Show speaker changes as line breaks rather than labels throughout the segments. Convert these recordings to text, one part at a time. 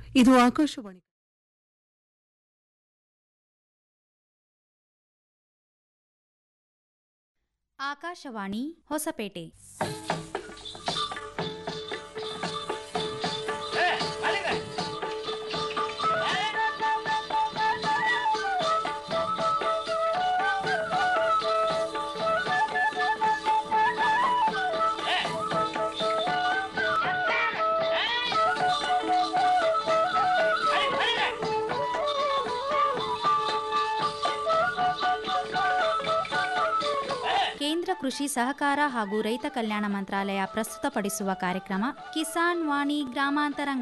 ಇದು ಆಕಾಶವಾಣಿ
ಆಕಾಶವಾಣಿ ಹೊಸಪೇಟೆ ಕೇಂದ್ರ ಕೃಷಿ ಸಹಕಾರ ಹಾಗೂ ರೈತ ಕಲ್ಯಾಣ ಮಂತ್ರಾಲಯ ಪ್ರಸ್ತುತಪಡಿಸುವ ಕಾರ್ಯಕ್ರಮ ಕಿಸಾನ್ ವಾಣಿ ಗ್ರಾಮಾಂತರಂಗ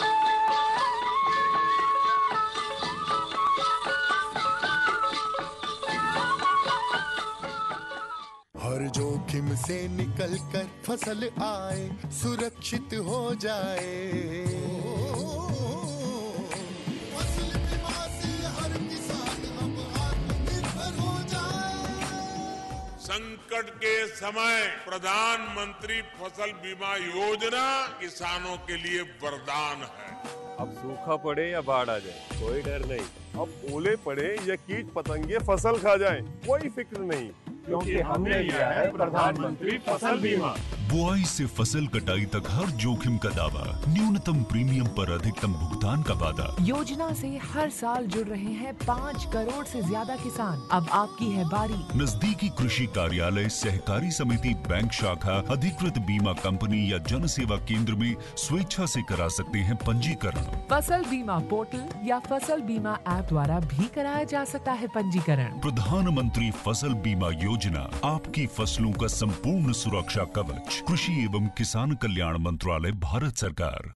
हर जोखिम से निकल कर फसल आए सुरक्षित हो जाए फसल बीमा से हर किसान अब आत्मनिर्भर हो जाए
संकट के समय प्रधानमंत्री फसल बीमा योजना किसानों के लिए वरदान है
अब सूखा पड़े या बाढ़ आ जाए कोई डर नहीं अब ओले पड़े या कीट पतंगे फसल खा जाए कोई फिक्र नहीं क्योंकि हमने लिया है प्रधानमंत्री फसल बीमा
बुआई से फसल कटाई तक हर जोखिम का दावा न्यूनतम प्रीमियम पर अधिकतम भुगतान का वादा
योजना से हर साल जुड़ रहे हैं पाँच करोड़ से ज्यादा किसान अब आपकी है बारी
नजदीकी कृषि कार्यालय सहकारी समिति बैंक शाखा अधिकृत बीमा कंपनी या जन सेवा केंद्र में स्वेच्छा से करा सकते हैं पंजीकरण
फसल बीमा पोर्टल या फसल बीमा ऐप द्वारा भी कराया जा सकता है पंजीकरण
प्रधानमंत्री फसल बीमा योजना आपकी फसलों का संपूर्ण सुरक्षा कवच कृषि एवं किसान कल्याण मंत्रालय भारत सरकार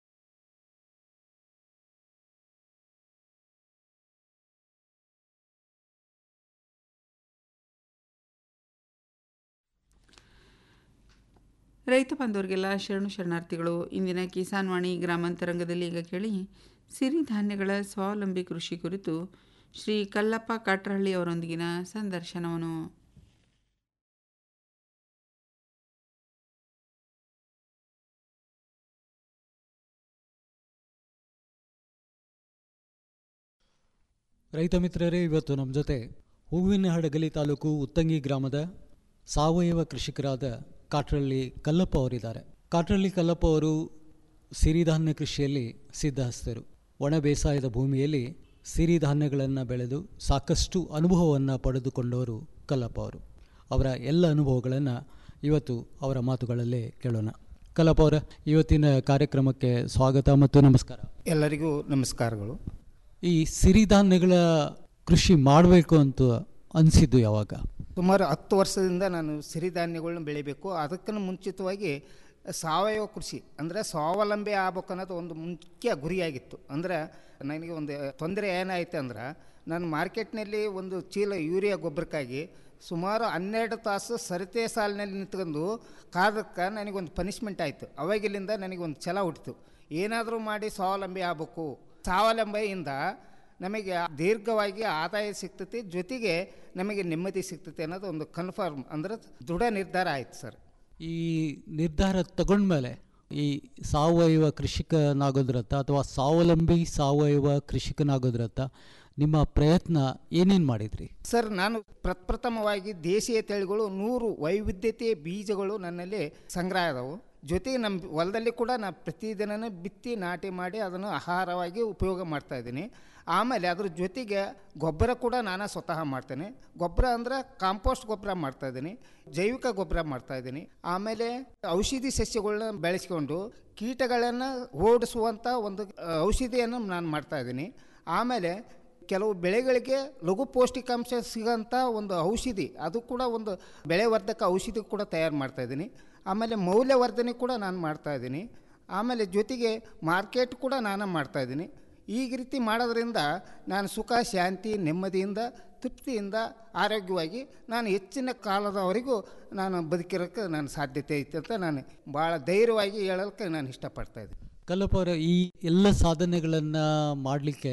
ರೈತ ಬಾಂಧವರಿಗೆಲ್ಲ ಶರಣು ಶರಣಾರ್ಥಿಗಳು ಇಂದಿನ ಕಿಸಾನ್ ವಾಣಿ ಗ್ರಾಮಾಂತರಂಗದಲ್ಲಿ ಈಗ ಕೇಳಿ ಸಿರಿಧಾನ್ಯಗಳ ಸ್ವಾವಲಂಬಿ ಕೃಷಿ ಕುರಿತು ಶ್ರೀ ಕಲ್ಲಪ್ಪ ಕಾಟ್ರಹಳ್ಳಿ ಅವರೊಂದಿಗಿನ ಸಂದರ್ಶನವನ್ನು
ರೈತ ಮಿತ್ರರೇ ಇವತ್ತು ನಮ್ಮ ಜೊತೆ ಹೂವಿನ ಹಡಗಲಿ ತಾಲೂಕು ಉತ್ತಂಗಿ ಗ್ರಾಮದ ಸಾವಯವ ಕೃಷಿಕರಾದ ಕಾಟ್ರಳ್ಳಿ ಕಲ್ಲಪ್ಪ ಅವರಿದ್ದಾರೆ ಕಾಟ್ರಳ್ಳಿ ಕಲ್ಲಪ್ಪ ಅವರು ಸಿರಿಧಾನ್ಯ ಕೃಷಿಯಲ್ಲಿ ಸಿದ್ಧಹಸ್ತರು ಒಣ ಬೇಸಾಯದ ಭೂಮಿಯಲ್ಲಿ ಸಿರಿಧಾನ್ಯಗಳನ್ನು ಬೆಳೆದು ಸಾಕಷ್ಟು ಅನುಭವವನ್ನು ಪಡೆದುಕೊಂಡವರು ಕಲ್ಲಪ್ಪ ಅವರು ಅವರ ಎಲ್ಲ ಅನುಭವಗಳನ್ನು ಇವತ್ತು ಅವರ ಮಾತುಗಳಲ್ಲೇ ಕೇಳೋಣ ಕಲ್ಲಪ್ಪ ಅವರ ಇವತ್ತಿನ ಕಾರ್ಯಕ್ರಮಕ್ಕೆ ಸ್ವಾಗತ ಮತ್ತು ನಮಸ್ಕಾರ
ಎಲ್ಲರಿಗೂ ನಮಸ್ಕಾರಗಳು
ಈ ಸಿರಿಧಾನ್ಯಗಳ ಕೃಷಿ ಮಾಡಬೇಕು ಅಂತ ಅನಿಸಿದ್ದು ಯಾವಾಗ
ಸುಮಾರು ಹತ್ತು ವರ್ಷದಿಂದ ನಾನು ಸಿರಿಧಾನ್ಯಗಳನ್ನ ಬೆಳಿಬೇಕು ಅದಕ್ಕೂ ಮುಂಚಿತವಾಗಿ ಸಾವಯವ ಕೃಷಿ ಅಂದರೆ ಸ್ವಾವಲಂಬಿ ಆಗ್ಬೇಕು ಅನ್ನೋದು ಒಂದು ಮುಖ್ಯ ಗುರಿಯಾಗಿತ್ತು ಅಂದರೆ ನನಗೆ ಒಂದು ತೊಂದರೆ ಏನಾಯ್ತು ಅಂದ್ರೆ ನಾನು ಮಾರ್ಕೆಟ್ನಲ್ಲಿ ಒಂದು ಚೀಲ ಯೂರಿಯಾ ಗೊಬ್ಬರಕ್ಕಾಗಿ ಸುಮಾರು ಹನ್ನೆರಡು ತಾಸು ಸರಿತೆ ಸಾಲಿನಲ್ಲಿ ನಿಂತ್ಕೊಂಡು ಕಾದಕ್ಕೆ ನನಗೊಂದು ಪನಿಷ್ಮೆಂಟ್ ಆಯಿತು ಅವಾಗಿಲಿಂದ ನನಗೊಂದು ಛಲ ಹುಟ್ಟಿತು ಏನಾದರೂ ಮಾಡಿ ಸ್ವಾವಲಂಬಿ ಆಗ್ಬೇಕು ಸ್ವಾವಲಂಬಿಯಿಂದ ನಮಗೆ ದೀರ್ಘವಾಗಿ ಆದಾಯ ಸಿಗ್ತೈತಿ ಜೊತೆಗೆ ನಮಗೆ ನೆಮ್ಮದಿ ಸಿಗ್ತೈತಿ ಅನ್ನೋದು ಒಂದು ಕನ್ಫರ್ಮ್ ಅಂದರೆ ದೃಢ ನಿರ್ಧಾರ ಆಯ್ತು ಸರ್
ಈ ನಿರ್ಧಾರ ತಗೊಂಡ್ಮೇಲೆ ಈ ಸಾವಯವ ಕೃಷಿಕನಾಗೋದ್ರತ್ತ ಅಥವಾ ಸ್ವಾವಲಂಬಿ ಸಾವಯವ ಕೃಷಿಕನಾಗೋದ್ರತ್ತ ನಿಮ್ಮ ಪ್ರಯತ್ನ ಏನೇನು ಮಾಡಿದ್ರಿ
ಸರ್ ನಾನು ಪ್ರಪ್ರಥಮವಾಗಿ ದೇಶೀಯ ತಳಿಗಳು ನೂರು ವೈವಿಧ್ಯತೆಯ ಬೀಜಗಳು ನನ್ನಲ್ಲಿ ಸಂಗ್ರಹ ಆದವು ಜೊತೆಗೆ ನಮ್ಮ ಹೊಲದಲ್ಲಿ ಕೂಡ ನಾನು ಪ್ರತಿದಿನನೂ ಬಿತ್ತಿ ನಾಟಿ ಮಾಡಿ ಅದನ್ನು ಆಹಾರವಾಗಿ ಉಪಯೋಗ ಮಾಡ್ತಾ ಇದ್ದೀನಿ ಆಮೇಲೆ ಅದ್ರ ಜೊತೆಗೆ ಗೊಬ್ಬರ ಕೂಡ ನಾನು ಸ್ವತಃ ಮಾಡ್ತೇನೆ ಗೊಬ್ಬರ ಅಂದರೆ ಕಾಂಪೋಸ್ಟ್ ಗೊಬ್ಬರ ಮಾಡ್ತಾ ಇದ್ದೀನಿ ಜೈವಿಕ ಗೊಬ್ಬರ ಮಾಡ್ತಾ ಇದ್ದೀನಿ ಆಮೇಲೆ ಔಷಧಿ ಸಸ್ಯಗಳನ್ನ ಬೆಳೆಸ್ಕೊಂಡು ಕೀಟಗಳನ್ನು ಓಡಿಸುವಂಥ ಒಂದು ಆ, ಔಷಧಿಯನ್ನು ನಾನು ಮಾಡ್ತಾ ಇದ್ದೀನಿ ಆಮೇಲೆ ಕೆಲವು ಬೆಳೆಗಳಿಗೆ ಲಘು ಪೌಷ್ಟಿಕಾಂಶ ಸಿಗೋಂಥ ಒಂದು ಔಷಧಿ ಅದು ಕೂಡ ಒಂದು ಬೆಳೆ ವರ್ಧಕ ಔಷಧಿ ಕೂಡ ತಯಾರು ಮಾಡ್ತಾ ಇದ್ದೀನಿ ಆಮೇಲೆ ಮೌಲ್ಯವರ್ಧನೆ ಕೂಡ ನಾನು ಮಾಡ್ತಾ ಇದ್ದೀನಿ ಆಮೇಲೆ ಜೊತೆಗೆ ಮಾರ್ಕೆಟ್ ಕೂಡ ನಾನು ಮಾಡ್ತಾ ಇದ್ದೀನಿ ಈಗ ರೀತಿ ಮಾಡೋದ್ರಿಂದ ನಾನು ಸುಖ ಶಾಂತಿ ನೆಮ್ಮದಿಯಿಂದ ತೃಪ್ತಿಯಿಂದ ಆರೋಗ್ಯವಾಗಿ ನಾನು ಹೆಚ್ಚಿನ ಕಾಲದವರೆಗೂ ನಾನು ಬದುಕಿರೋಕ್ಕೆ ನಾನು ಸಾಧ್ಯತೆ ಐತೆ ಅಂತ ನಾನು ಭಾಳ ಧೈರ್ಯವಾಗಿ ಹೇಳೋಕ್ಕೆ ನಾನು ಇಷ್ಟಪಡ್ತಾ ಇದ್ದೀನಿ
ಕಲ್ಲಪ್ಪ ಅವರ ಈ ಎಲ್ಲ ಸಾಧನೆಗಳನ್ನು ಮಾಡಲಿಕ್ಕೆ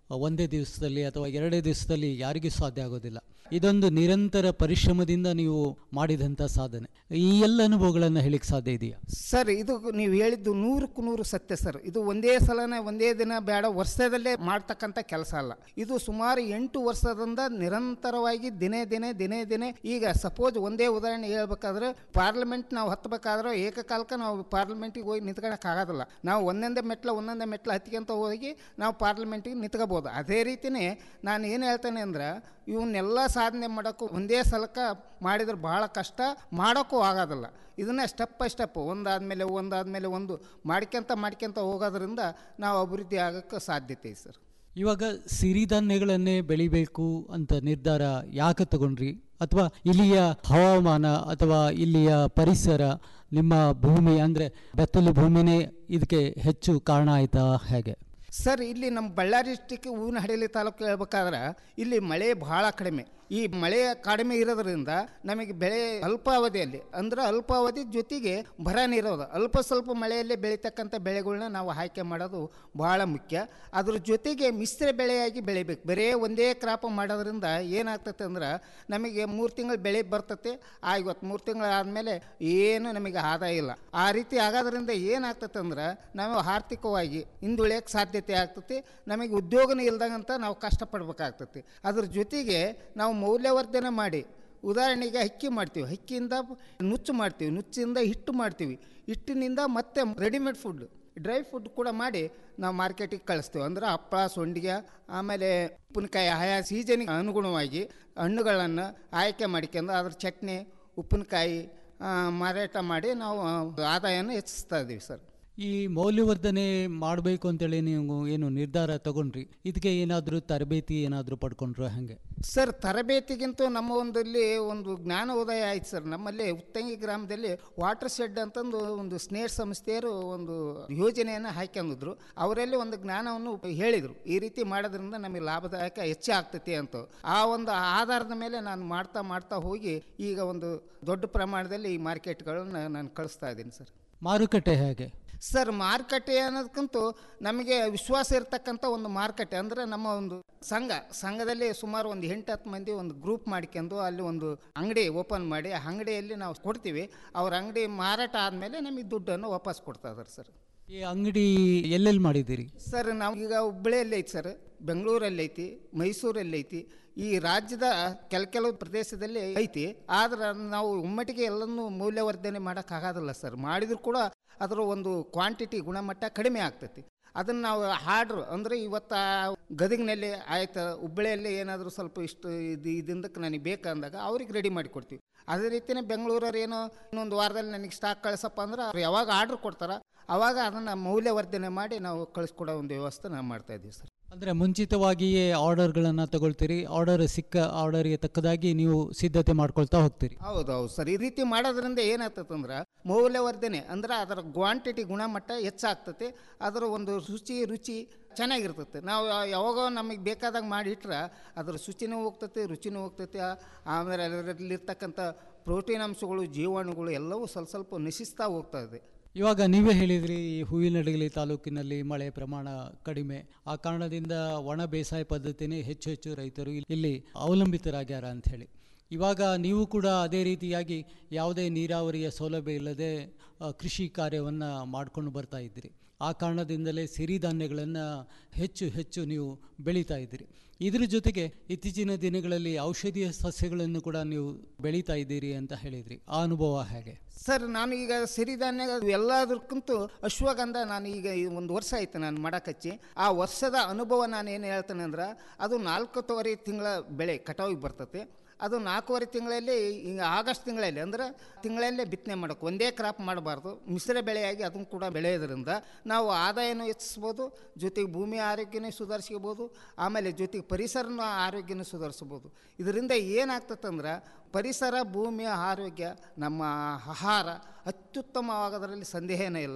ಒಂದೇ ದಿವಸದಲ್ಲಿ ಅಥವಾ ಎರಡೇ ದಿವಸದಲ್ಲಿ ಯಾರಿಗೂ ಸಾಧ್ಯ ಆಗೋದಿಲ್ಲ ಇದೊಂದು ನಿರಂತರ ಪರಿಶ್ರಮದಿಂದ ನೀವು ಮಾಡಿದಂಥ ಸಾಧನೆ ಈ ಎಲ್ಲ ಅನುಭವಗಳನ್ನು ಹೇಳಿಕ್ಕೆ ಸಾಧ್ಯ ಇದೆಯಾ
ಸರ್ ಇದು ನೀವು ಹೇಳಿದ್ದು ನೂರಕ್ಕೂ ನೂರು ಸತ್ಯ ಸರ್ ಇದು ಒಂದೇ ಸಲನೇ ಒಂದೇ ದಿನ ಬೇಡ ವರ್ಷದಲ್ಲೇ ಮಾಡ್ತಕ್ಕಂಥ ಕೆಲಸ ಅಲ್ಲ ಇದು ಸುಮಾರು ಎಂಟು ವರ್ಷದಿಂದ ನಿರಂತರವಾಗಿ ದಿನೇ ದಿನೇ ದಿನೇ ದಿನೇ ಈಗ ಸಪೋಸ್ ಒಂದೇ ಉದಾಹರಣೆ ಹೇಳ್ಬೇಕಾದ್ರೆ ಪಾರ್ಲಿಮೆಂಟ್ ನಾವು ಹತ್ತಬೇಕಾದ್ರೆ ಏಕಕಾಲಕ್ಕೆ ನಾವು ಪಾರ್ಲಿಮೆಂಟಿಗೆ ಹೋಗಿ ನಿಂತ್ಕೊಳಕ್ಕೆ ಆಗೋದಿಲ್ಲ ನಾವು ಒಂದೊಂದೇ ಮೆಟ್ಲ ಒಂದೊಂದೇ ಮೆಟ್ಲ ಹತ್ಕೊಂತ ಹೋಗಿ ನಾವು ಪಾರ್ಲಿಮೆಂಟಿಗೆ ನಿಂತ್ಕೋಬೋದು ಅದೇ ರೀತಿಯೇ ನಾನು ಏನು ಹೇಳ್ತೇನೆ ಅಂದ್ರೆ ಇವನ್ನೆಲ್ಲ ಸಾಧನೆ ಮಾಡೋಕ್ಕೂ ಒಂದೇ ಸಲಕ್ಕೆ ಮಾಡಿದ್ರೆ ಭಾಳ ಕಷ್ಟ ಮಾಡೋಕ್ಕೂ ಆಗೋದಿಲ್ಲ ಇದನ್ನೇ ಸ್ಟೆಪ್ ಬೈ ಸ್ಟೆಪ್ ಒಂದಾದಮೇಲೆ ಒಂದಾದಮೇಲೆ ಒಂದು ಮಾಡ್ಕೊಂತ ಮಾಡ್ಕೊಂತ ಹೋಗೋದ್ರಿಂದ ನಾವು ಅಭಿವೃದ್ಧಿ ಆಗೋಕ್ಕೆ ಸಾಧ್ಯತೆ ಇದೆ ಸರ್
ಇವಾಗ ಸಿರಿಧಾನ್ಯಗಳನ್ನೇ ಬೆಳಿಬೇಕು ಅಂತ ನಿರ್ಧಾರ ಯಾಕೆ ತಗೊಂಡ್ರಿ ಅಥವಾ ಇಲ್ಲಿಯ ಹವಾಮಾನ ಅಥವಾ ಇಲ್ಲಿಯ ಪರಿಸರ ನಿಮ್ಮ ಭೂಮಿ ಅಂದರೆ ಬೆತ್ತಲು ಭೂಮಿನೇ ಇದಕ್ಕೆ ಹೆಚ್ಚು ಕಾರಣ ಆಯ್ತಾ ಹೇಗೆ
ಸರ್ ಇಲ್ಲಿ ನಮ್ಮ ಬಳ್ಳಾರಿ ಡಿಸ್ಟಿಕ್ ಹೂವಿನ ಹಡಗಲಿ ತಾಲೂಕು ಹೇಳ್ಬೇಕಾದ್ರೆ ಇಲ್ಲಿ ಮಳೆ ಭಾಳ ಕಡಿಮೆ ಈ ಮಳೆ ಕಡಿಮೆ ಇರೋದ್ರಿಂದ ನಮಗೆ ಬೆಳೆ ಅಲ್ಪಾವಧಿಯಲ್ಲಿ ಅಂದ್ರೆ ಅಲ್ಪಾವಧಿ ಜೊತೆಗೆ ಬರ ನೀರೋದು ಅಲ್ಪ ಸ್ವಲ್ಪ ಮಳೆಯಲ್ಲೇ ಬೆಳೀತಕ್ಕಂಥ ಬೆಳೆಗಳನ್ನ ನಾವು ಆಯ್ಕೆ ಮಾಡೋದು ಭಾಳ ಮುಖ್ಯ ಅದ್ರ ಜೊತೆಗೆ ಮಿಶ್ರ ಬೆಳೆಯಾಗಿ ಬೆಳಿಬೇಕು ಬರೇ ಒಂದೇ ಕ್ರಾಪ್ ಮಾಡೋದ್ರಿಂದ ಏನಾಗ್ತತೆ ಅಂದ್ರೆ ನಮಗೆ ಮೂರು ತಿಂಗಳು ಬೆಳೆ ಬರ್ತತೆ ಆ ಇವತ್ತು ಮೂರು ತಿಂಗಳು ಆದಮೇಲೆ ಏನು ನಮಗೆ ಆದಾಯ ಇಲ್ಲ ಆ ರೀತಿ ಆಗೋದ್ರಿಂದ ಏನಾಗ್ತತೆ ಅಂದ್ರೆ ನಾವು ಆರ್ಥಿಕವಾಗಿ ಹಿಂದುಳಿಯೋಕ್ಕೆ ಸಾಧ್ಯತೆ ಆಗ್ತತಿ ನಮಗೆ ಉದ್ಯೋಗನೇ ಇಲ್ದಂಗಂತ ನಾವು ಕಷ್ಟಪಡ್ಬೇಕಾಗ್ತತಿ ಅದ್ರ ಜೊತೆಗೆ ನಾವು ಮೌಲ್ಯವರ್ಧನೆ ಮಾಡಿ ಉದಾಹರಣೆಗೆ ಅಕ್ಕಿ ಮಾಡ್ತೀವಿ ಅಕ್ಕಿಯಿಂದ ನುಚ್ಚು ಮಾಡ್ತೀವಿ ನುಚ್ಚಿಂದ ಹಿಟ್ಟು ಮಾಡ್ತೀವಿ ಹಿಟ್ಟಿನಿಂದ ಮತ್ತೆ ರೆಡಿಮೇಡ್ ಫುಡ್ ಡ್ರೈ ಫುಡ್ ಕೂಡ ಮಾಡಿ ನಾವು ಮಾರ್ಕೆಟಿಗೆ ಕಳಿಸ್ತೀವಿ ಅಂದ್ರೆ ಹಪ್ಪಳ ಸೊಂಡಿಗೆ ಆಮೇಲೆ ಉಪ್ಪಿನಕಾಯಿ ಆಯಾ ಸೀಸನಿಗೆ ಅನುಗುಣವಾಗಿ ಹಣ್ಣುಗಳನ್ನು ಆಯ್ಕೆ ಮಾಡ್ಕೊಂಡು ಅದ್ರ ಚಟ್ನಿ ಉಪ್ಪಿನಕಾಯಿ ಆ, ಮಾರಾಟ ಮಾಡಿ ನಾವು ಆದಾಯನ ಹೆಚ್ಚಿಸ್ತಾ ಇದ್ದೀವಿ ಸರ್
ಈ ಮೌಲ್ಯವರ್ಧನೆ ಮಾಡಬೇಕು ಅಂತೇಳಿ ನೀವು ಏನು ನಿರ್ಧಾರ ತಗೊಂಡ್ರಿ ಇದಕ್ಕೆ ಏನಾದರೂ ತರಬೇತಿ ಏನಾದರೂ ಪಡ್ಕೊಂಡ್ರು ಹಾಗೆ
ಸರ್ ತರಬೇತಿಗಿಂತೂ ನಮ್ಮ ಒಂದಲ್ಲಿ ಒಂದು ಜ್ಞಾನ ಉದಯ ಆಯ್ತು ಸರ್ ನಮ್ಮಲ್ಲಿ ಉತ್ತಂಗಿ ಗ್ರಾಮದಲ್ಲಿ ವಾಟರ್ ಶೆಡ್ ಅಂತಂದು ಒಂದು ಸ್ನೇಹ ಸಂಸ್ಥೆಯರು ಒಂದು ಯೋಜನೆಯನ್ನು ಹಾಕ್ಯಂದಿದ್ರು ಅವರಲ್ಲಿ ಒಂದು ಜ್ಞಾನವನ್ನು ಹೇಳಿದರು ಈ ರೀತಿ ಮಾಡೋದ್ರಿಂದ ನಮಗೆ ಲಾಭದಾಯಕ ಹೆಚ್ಚು ಆಗ್ತೈತಿ ಅಂತ ಆ ಒಂದು ಆಧಾರದ ಮೇಲೆ ನಾನು ಮಾಡ್ತಾ ಮಾಡ್ತಾ ಹೋಗಿ ಈಗ ಒಂದು ದೊಡ್ಡ ಪ್ರಮಾಣದಲ್ಲಿ ಈ ಮಾರ್ಕೆಟ್ಗಳನ್ನ ನಾನು ಕಳಿಸ್ತಾ ಇದ್ದೀನಿ ಸರ್
ಮಾರುಕಟ್ಟೆ ಹೇಗೆ
ಸರ್ ಮಾರುಕಟ್ಟೆ ಅನ್ನೋದಕ್ಕಂತೂ ನಮಗೆ ವಿಶ್ವಾಸ ಇರತಕ್ಕಂಥ ಒಂದು ಮಾರುಕಟ್ಟೆ ಅಂದರೆ ನಮ್ಮ ಒಂದು ಸಂಘ ಸಂಘದಲ್ಲಿ ಸುಮಾರು ಒಂದು ಎಂಟು ಹತ್ತು ಮಂದಿ ಒಂದು ಗ್ರೂಪ್ ಮಾಡ್ಕೊಂಡು ಅಲ್ಲಿ ಒಂದು ಅಂಗಡಿ ಓಪನ್ ಮಾಡಿ ಆ ಅಂಗಡಿಯಲ್ಲಿ ನಾವು ಕೊಡ್ತೀವಿ ಅವ್ರ ಅಂಗಡಿ ಮಾರಾಟ ಆದಮೇಲೆ ನಮಗೆ ದುಡ್ಡನ್ನು ವಾಪಸ್ ಕೊಡ್ತಾ ಇದಾರೆ ಸರ್
ಈ ಅಂಗಡಿ ಎಲ್ಲೆಲ್ಲಿ ಮಾಡಿದ್ದೀರಿ
ಸರ್ ನಾವು ಈಗ ಹುಬ್ಬಳ್ಳಿಯಲ್ಲಿ ಐತಿ ಸರ್ ಬೆಂಗಳೂರಲ್ಲಿ ಐತಿ ಮೈಸೂರಲ್ಲಿ ಐತಿ ಈ ರಾಜ್ಯದ ಕೆಲ ಕೆಲವು ಪ್ರದೇಶದಲ್ಲಿ ಐತಿ ಆದ್ರೆ ನಾವು ಒಮ್ಮಟ್ಟಿಗೆ ಎಲ್ಲನೂ ಮೌಲ್ಯವರ್ಧನೆ ಮಾಡೋಕ್ಕಾಗೋದಿಲ್ಲ ಸರ್ ಮಾಡಿದ್ರು ಕೂಡ ಅದರ ಒಂದು ಕ್ವಾಂಟಿಟಿ ಗುಣಮಟ್ಟ ಕಡಿಮೆ ಆಗ್ತೈತಿ ಅದನ್ನು ನಾವು ಆರ್ಡ್ರ್ ಅಂದರೆ ಇವತ್ತು ಆ ಗದಗಿನಲ್ಲಿ ಆಯ್ತು ಹುಬ್ಬಳ್ಳಿಯಲ್ಲಿ ಏನಾದರೂ ಸ್ವಲ್ಪ ಇಷ್ಟು ಇದು ಇದಕ್ಕೆ ನನಗೆ ಬೇಕಂದಾಗ ಅವ್ರಿಗೆ ರೆಡಿ ಮಾಡಿ ಕೊಡ್ತೀವಿ ಅದೇ ರೀತಿಯೇ ಬೆಂಗಳೂರವ್ರು ಏನೋ ಇನ್ನೊಂದು ವಾರದಲ್ಲಿ ನನಗೆ ಸ್ಟಾಕ್ ಕಳಿಸಪ್ಪ ಅಂದ್ರೆ ಅವ್ರು ಯಾವಾಗ ಆರ್ಡ್ರ್ ಕೊಡ್ತಾರ ಅವಾಗ ಅದನ್ನು ಮೌಲ್ಯವರ್ಧನೆ ಮಾಡಿ ನಾವು ಕಳಿಸ್ಕೊಡೋ ಒಂದು ವ್ಯವಸ್ಥೆ ನಾವು ಮಾಡ್ತಾ ಇದ್ದೀವಿ ಸರ್
ಅಂದರೆ ಮುಂಚಿತವಾಗಿಯೇ ಆರ್ಡರ್ಗಳನ್ನು ತಗೊಳ್ತೀರಿ ಆರ್ಡರ್ ಸಿಕ್ಕ ಆರ್ಡರ್ಗೆ ತಕ್ಕದಾಗಿ ನೀವು ಸಿದ್ಧತೆ ಮಾಡ್ಕೊಳ್ತಾ ಹೋಗ್ತೀರಿ
ಹೌದು ಹೌದು ಸರ್ ಈ ರೀತಿ ಮಾಡೋದ್ರಿಂದ ಏನಾಗ್ತದೆ ಮೌಲ್ಯವರ್ಧನೆ ಅಂದ್ರೆ ಅದರ ಕ್ವಾಂಟಿಟಿ ಗುಣಮಟ್ಟ ಹೆಚ್ಚಾಗ್ತತೆ ಅದರ ಒಂದು ರುಚಿ ರುಚಿ ಚೆನ್ನಾಗಿರ್ತತೆ ನಾವು ಯಾವಾಗ ನಮಗೆ ಬೇಕಾದಾಗ ಮಾಡಿ ಇಟ್ರೆ ಅದರ ಶುಚಿನೂ ಹೋಗ್ತತೆ ರುಚಿನೂ ಹೋಗ್ತತೆ ಆಮೇಲೆ ಅದರಲ್ಲಿರ್ತಕ್ಕಂಥ ಪ್ರೋಟೀನ್ ಅಂಶಗಳು ಜೀವಾಣುಗಳು ಎಲ್ಲವೂ ಸ್ವಲ್ಪ ಸ್ವಲ್ಪ ನಶಿಸ್ತಾ ಹೋಗ್ತಾ ಇದೆ
ಇವಾಗ ನೀವೇ ಹೇಳಿದ್ರಿ ಈ ಹೂವಿನಡಗಲಿ ತಾಲೂಕಿನಲ್ಲಿ ಮಳೆ ಪ್ರಮಾಣ ಕಡಿಮೆ ಆ ಕಾರಣದಿಂದ ಒಣ ಬೇಸಾಯ ಪದ್ಧತಿನೇ ಹೆಚ್ಚು ಹೆಚ್ಚು ರೈತರು ಇಲ್ಲಿ ಅವಲಂಬಿತರಾಗ್ಯಾರ ಅಂತ ಹೇಳಿ ಇವಾಗ ನೀವು ಕೂಡ ಅದೇ ರೀತಿಯಾಗಿ ಯಾವುದೇ ನೀರಾವರಿಯ ಸೌಲಭ್ಯ ಇಲ್ಲದೆ ಆ, ಕೃಷಿ ಕಾರ್ಯವನ್ನು ಮಾಡ್ಕೊಂಡು ಬರ್ತಾ ಇದ್ದೀರಿ ಆ ಕಾರಣದಿಂದಲೇ ಸಿರಿಧಾನ್ಯಗಳನ್ನು ಹೆಚ್ಚು ಹೆಚ್ಚು ನೀವು ಬೆಳೀತಾ ಇದ್ದೀರಿ ಇದ್ರ ಜೊತೆಗೆ ಇತ್ತೀಚಿನ ದಿನಗಳಲ್ಲಿ ಔಷಧೀಯ ಸಸ್ಯಗಳನ್ನು ಕೂಡ ನೀವು ಬೆಳೀತಾ ಇದ್ದೀರಿ ಅಂತ ಹೇಳಿದ್ರಿ ಆ ಅನುಭವ ಹೇಗೆ
ಸರ್ ನಾನು ಈಗ ಸಿರಿಧಾನ್ಯ ಎಲ್ಲದಕ್ಕಿಂತ ಅಶ್ವಗಂಧ ನಾನು ಈಗ ಈ ಒಂದು ವರ್ಷ ಆಯ್ತು ನಾನು ಮಾಡಕಚ್ಚಿ ಆ ವರ್ಷದ ಅನುಭವ ನಾನು ಏನು ಹೇಳ್ತೇನೆ ಅಂದ್ರೆ ಅದು ನಾಲ್ಕೂವರೆ ತಿಂಗಳ ಬೆಳೆ ಕಟಾವಿಗೆ ಬರ್ತತೆ ಅದು ನಾಲ್ಕೂವರೆ ತಿಂಗಳಲ್ಲಿ ಈಗ ಆಗಸ್ಟ್ ತಿಂಗಳಲ್ಲಿ ಅಂದ್ರೆ ತಿಂಗಳಲ್ಲೇ ಬಿತ್ತನೆ ಮಾಡೋಕೆ ಒಂದೇ ಕ್ರಾಪ್ ಮಾಡಬಾರ್ದು ಮಿಶ್ರ ಬೆಳೆಯಾಗಿ ಅದನ್ನು ಕೂಡ ಬೆಳೆಯೋದ್ರಿಂದ ನಾವು ಆದಾಯನೂ ಹೆಚ್ಚಿಸ್ಬೋದು ಜೊತೆಗೆ ಭೂಮಿ ಆರೋಗ್ಯನೂ ಸುಧಾರಿಸ್ಕೋಬೋದು ಆಮೇಲೆ ಜೊತೆಗೆ ಪರಿಸರನ ಆರೋಗ್ಯನೂ ಸುಧಾರಿಸ್ಬೋದು ಇದರಿಂದ ಏನಾಗ್ತದಂದ್ರೆ ಪರಿಸರ ಭೂಮಿಯ ಆರೋಗ್ಯ ನಮ್ಮ ಆಹಾರ ಅತ್ಯುತ್ತಮವಾಗೋದ್ರಲ್ಲಿ ಸಂದೇಹನೇ ಇಲ್ಲ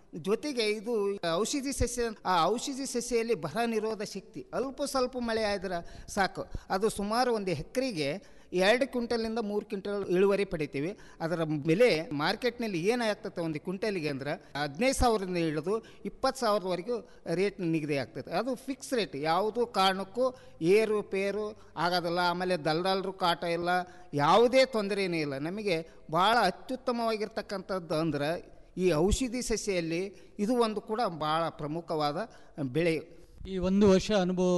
ಜೊತೆಗೆ ಇದು ಔಷಧಿ ಸಸ್ಯ ಆ ಔಷಧಿ ಸಸ್ಯದಲ್ಲಿ ಬರ ನಿರೋಧ ಶಕ್ತಿ ಅಲ್ಪ ಸ್ವಲ್ಪ ಮಳೆ ಆದ್ರೆ ಸಾಕು ಅದು ಸುಮಾರು ಒಂದು ಎಕರೆಗೆ ಎರಡು ಕ್ವಿಂಟಲಿಂದ ಮೂರು ಕ್ವಿಂಟಲ್ ಇಳುವರಿ ಪಡಿತೀವಿ ಅದರ ಬೆಲೆ ಮಾರ್ಕೆಟ್ನಲ್ಲಿ ಏನಾಗ್ತದೆ ಒಂದು ಕ್ವಿಂಟಲಿಗೆ ಅಂದ್ರೆ ಹದಿನೈದು ಸಾವಿರದಿಂದ ಹಿಡಿದು ಇಪ್ಪತ್ತು ಸಾವಿರದವರೆಗೂ ರೇಟ್ ನಿಗದಿ ಆಗ್ತದೆ ಅದು ಫಿಕ್ಸ್ ರೇಟ್ ಯಾವುದೂ ಕಾರಣಕ್ಕೂ ಏರು ಪೇರು ಆಗೋದಿಲ್ಲ ಆಮೇಲೆ ದಲ್ಲಾಳರು ಕಾಟ ಇಲ್ಲ ಯಾವುದೇ ತೊಂದರೆಯೇ ಇಲ್ಲ ನಮಗೆ ಭಾಳ ಅತ್ಯುತ್ತಮವಾಗಿರ್ತಕ್ಕಂಥದ್ದು ಅಂದ್ರೆ ಈ ಔಷಧಿ ಸಸ್ಯದಲ್ಲಿ ಇದು ಒಂದು ಕೂಡ ಭಾಳ ಪ್ರಮುಖವಾದ ಬೆಳೆ
ಈ ಒಂದು ವರ್ಷ ಅನುಭವ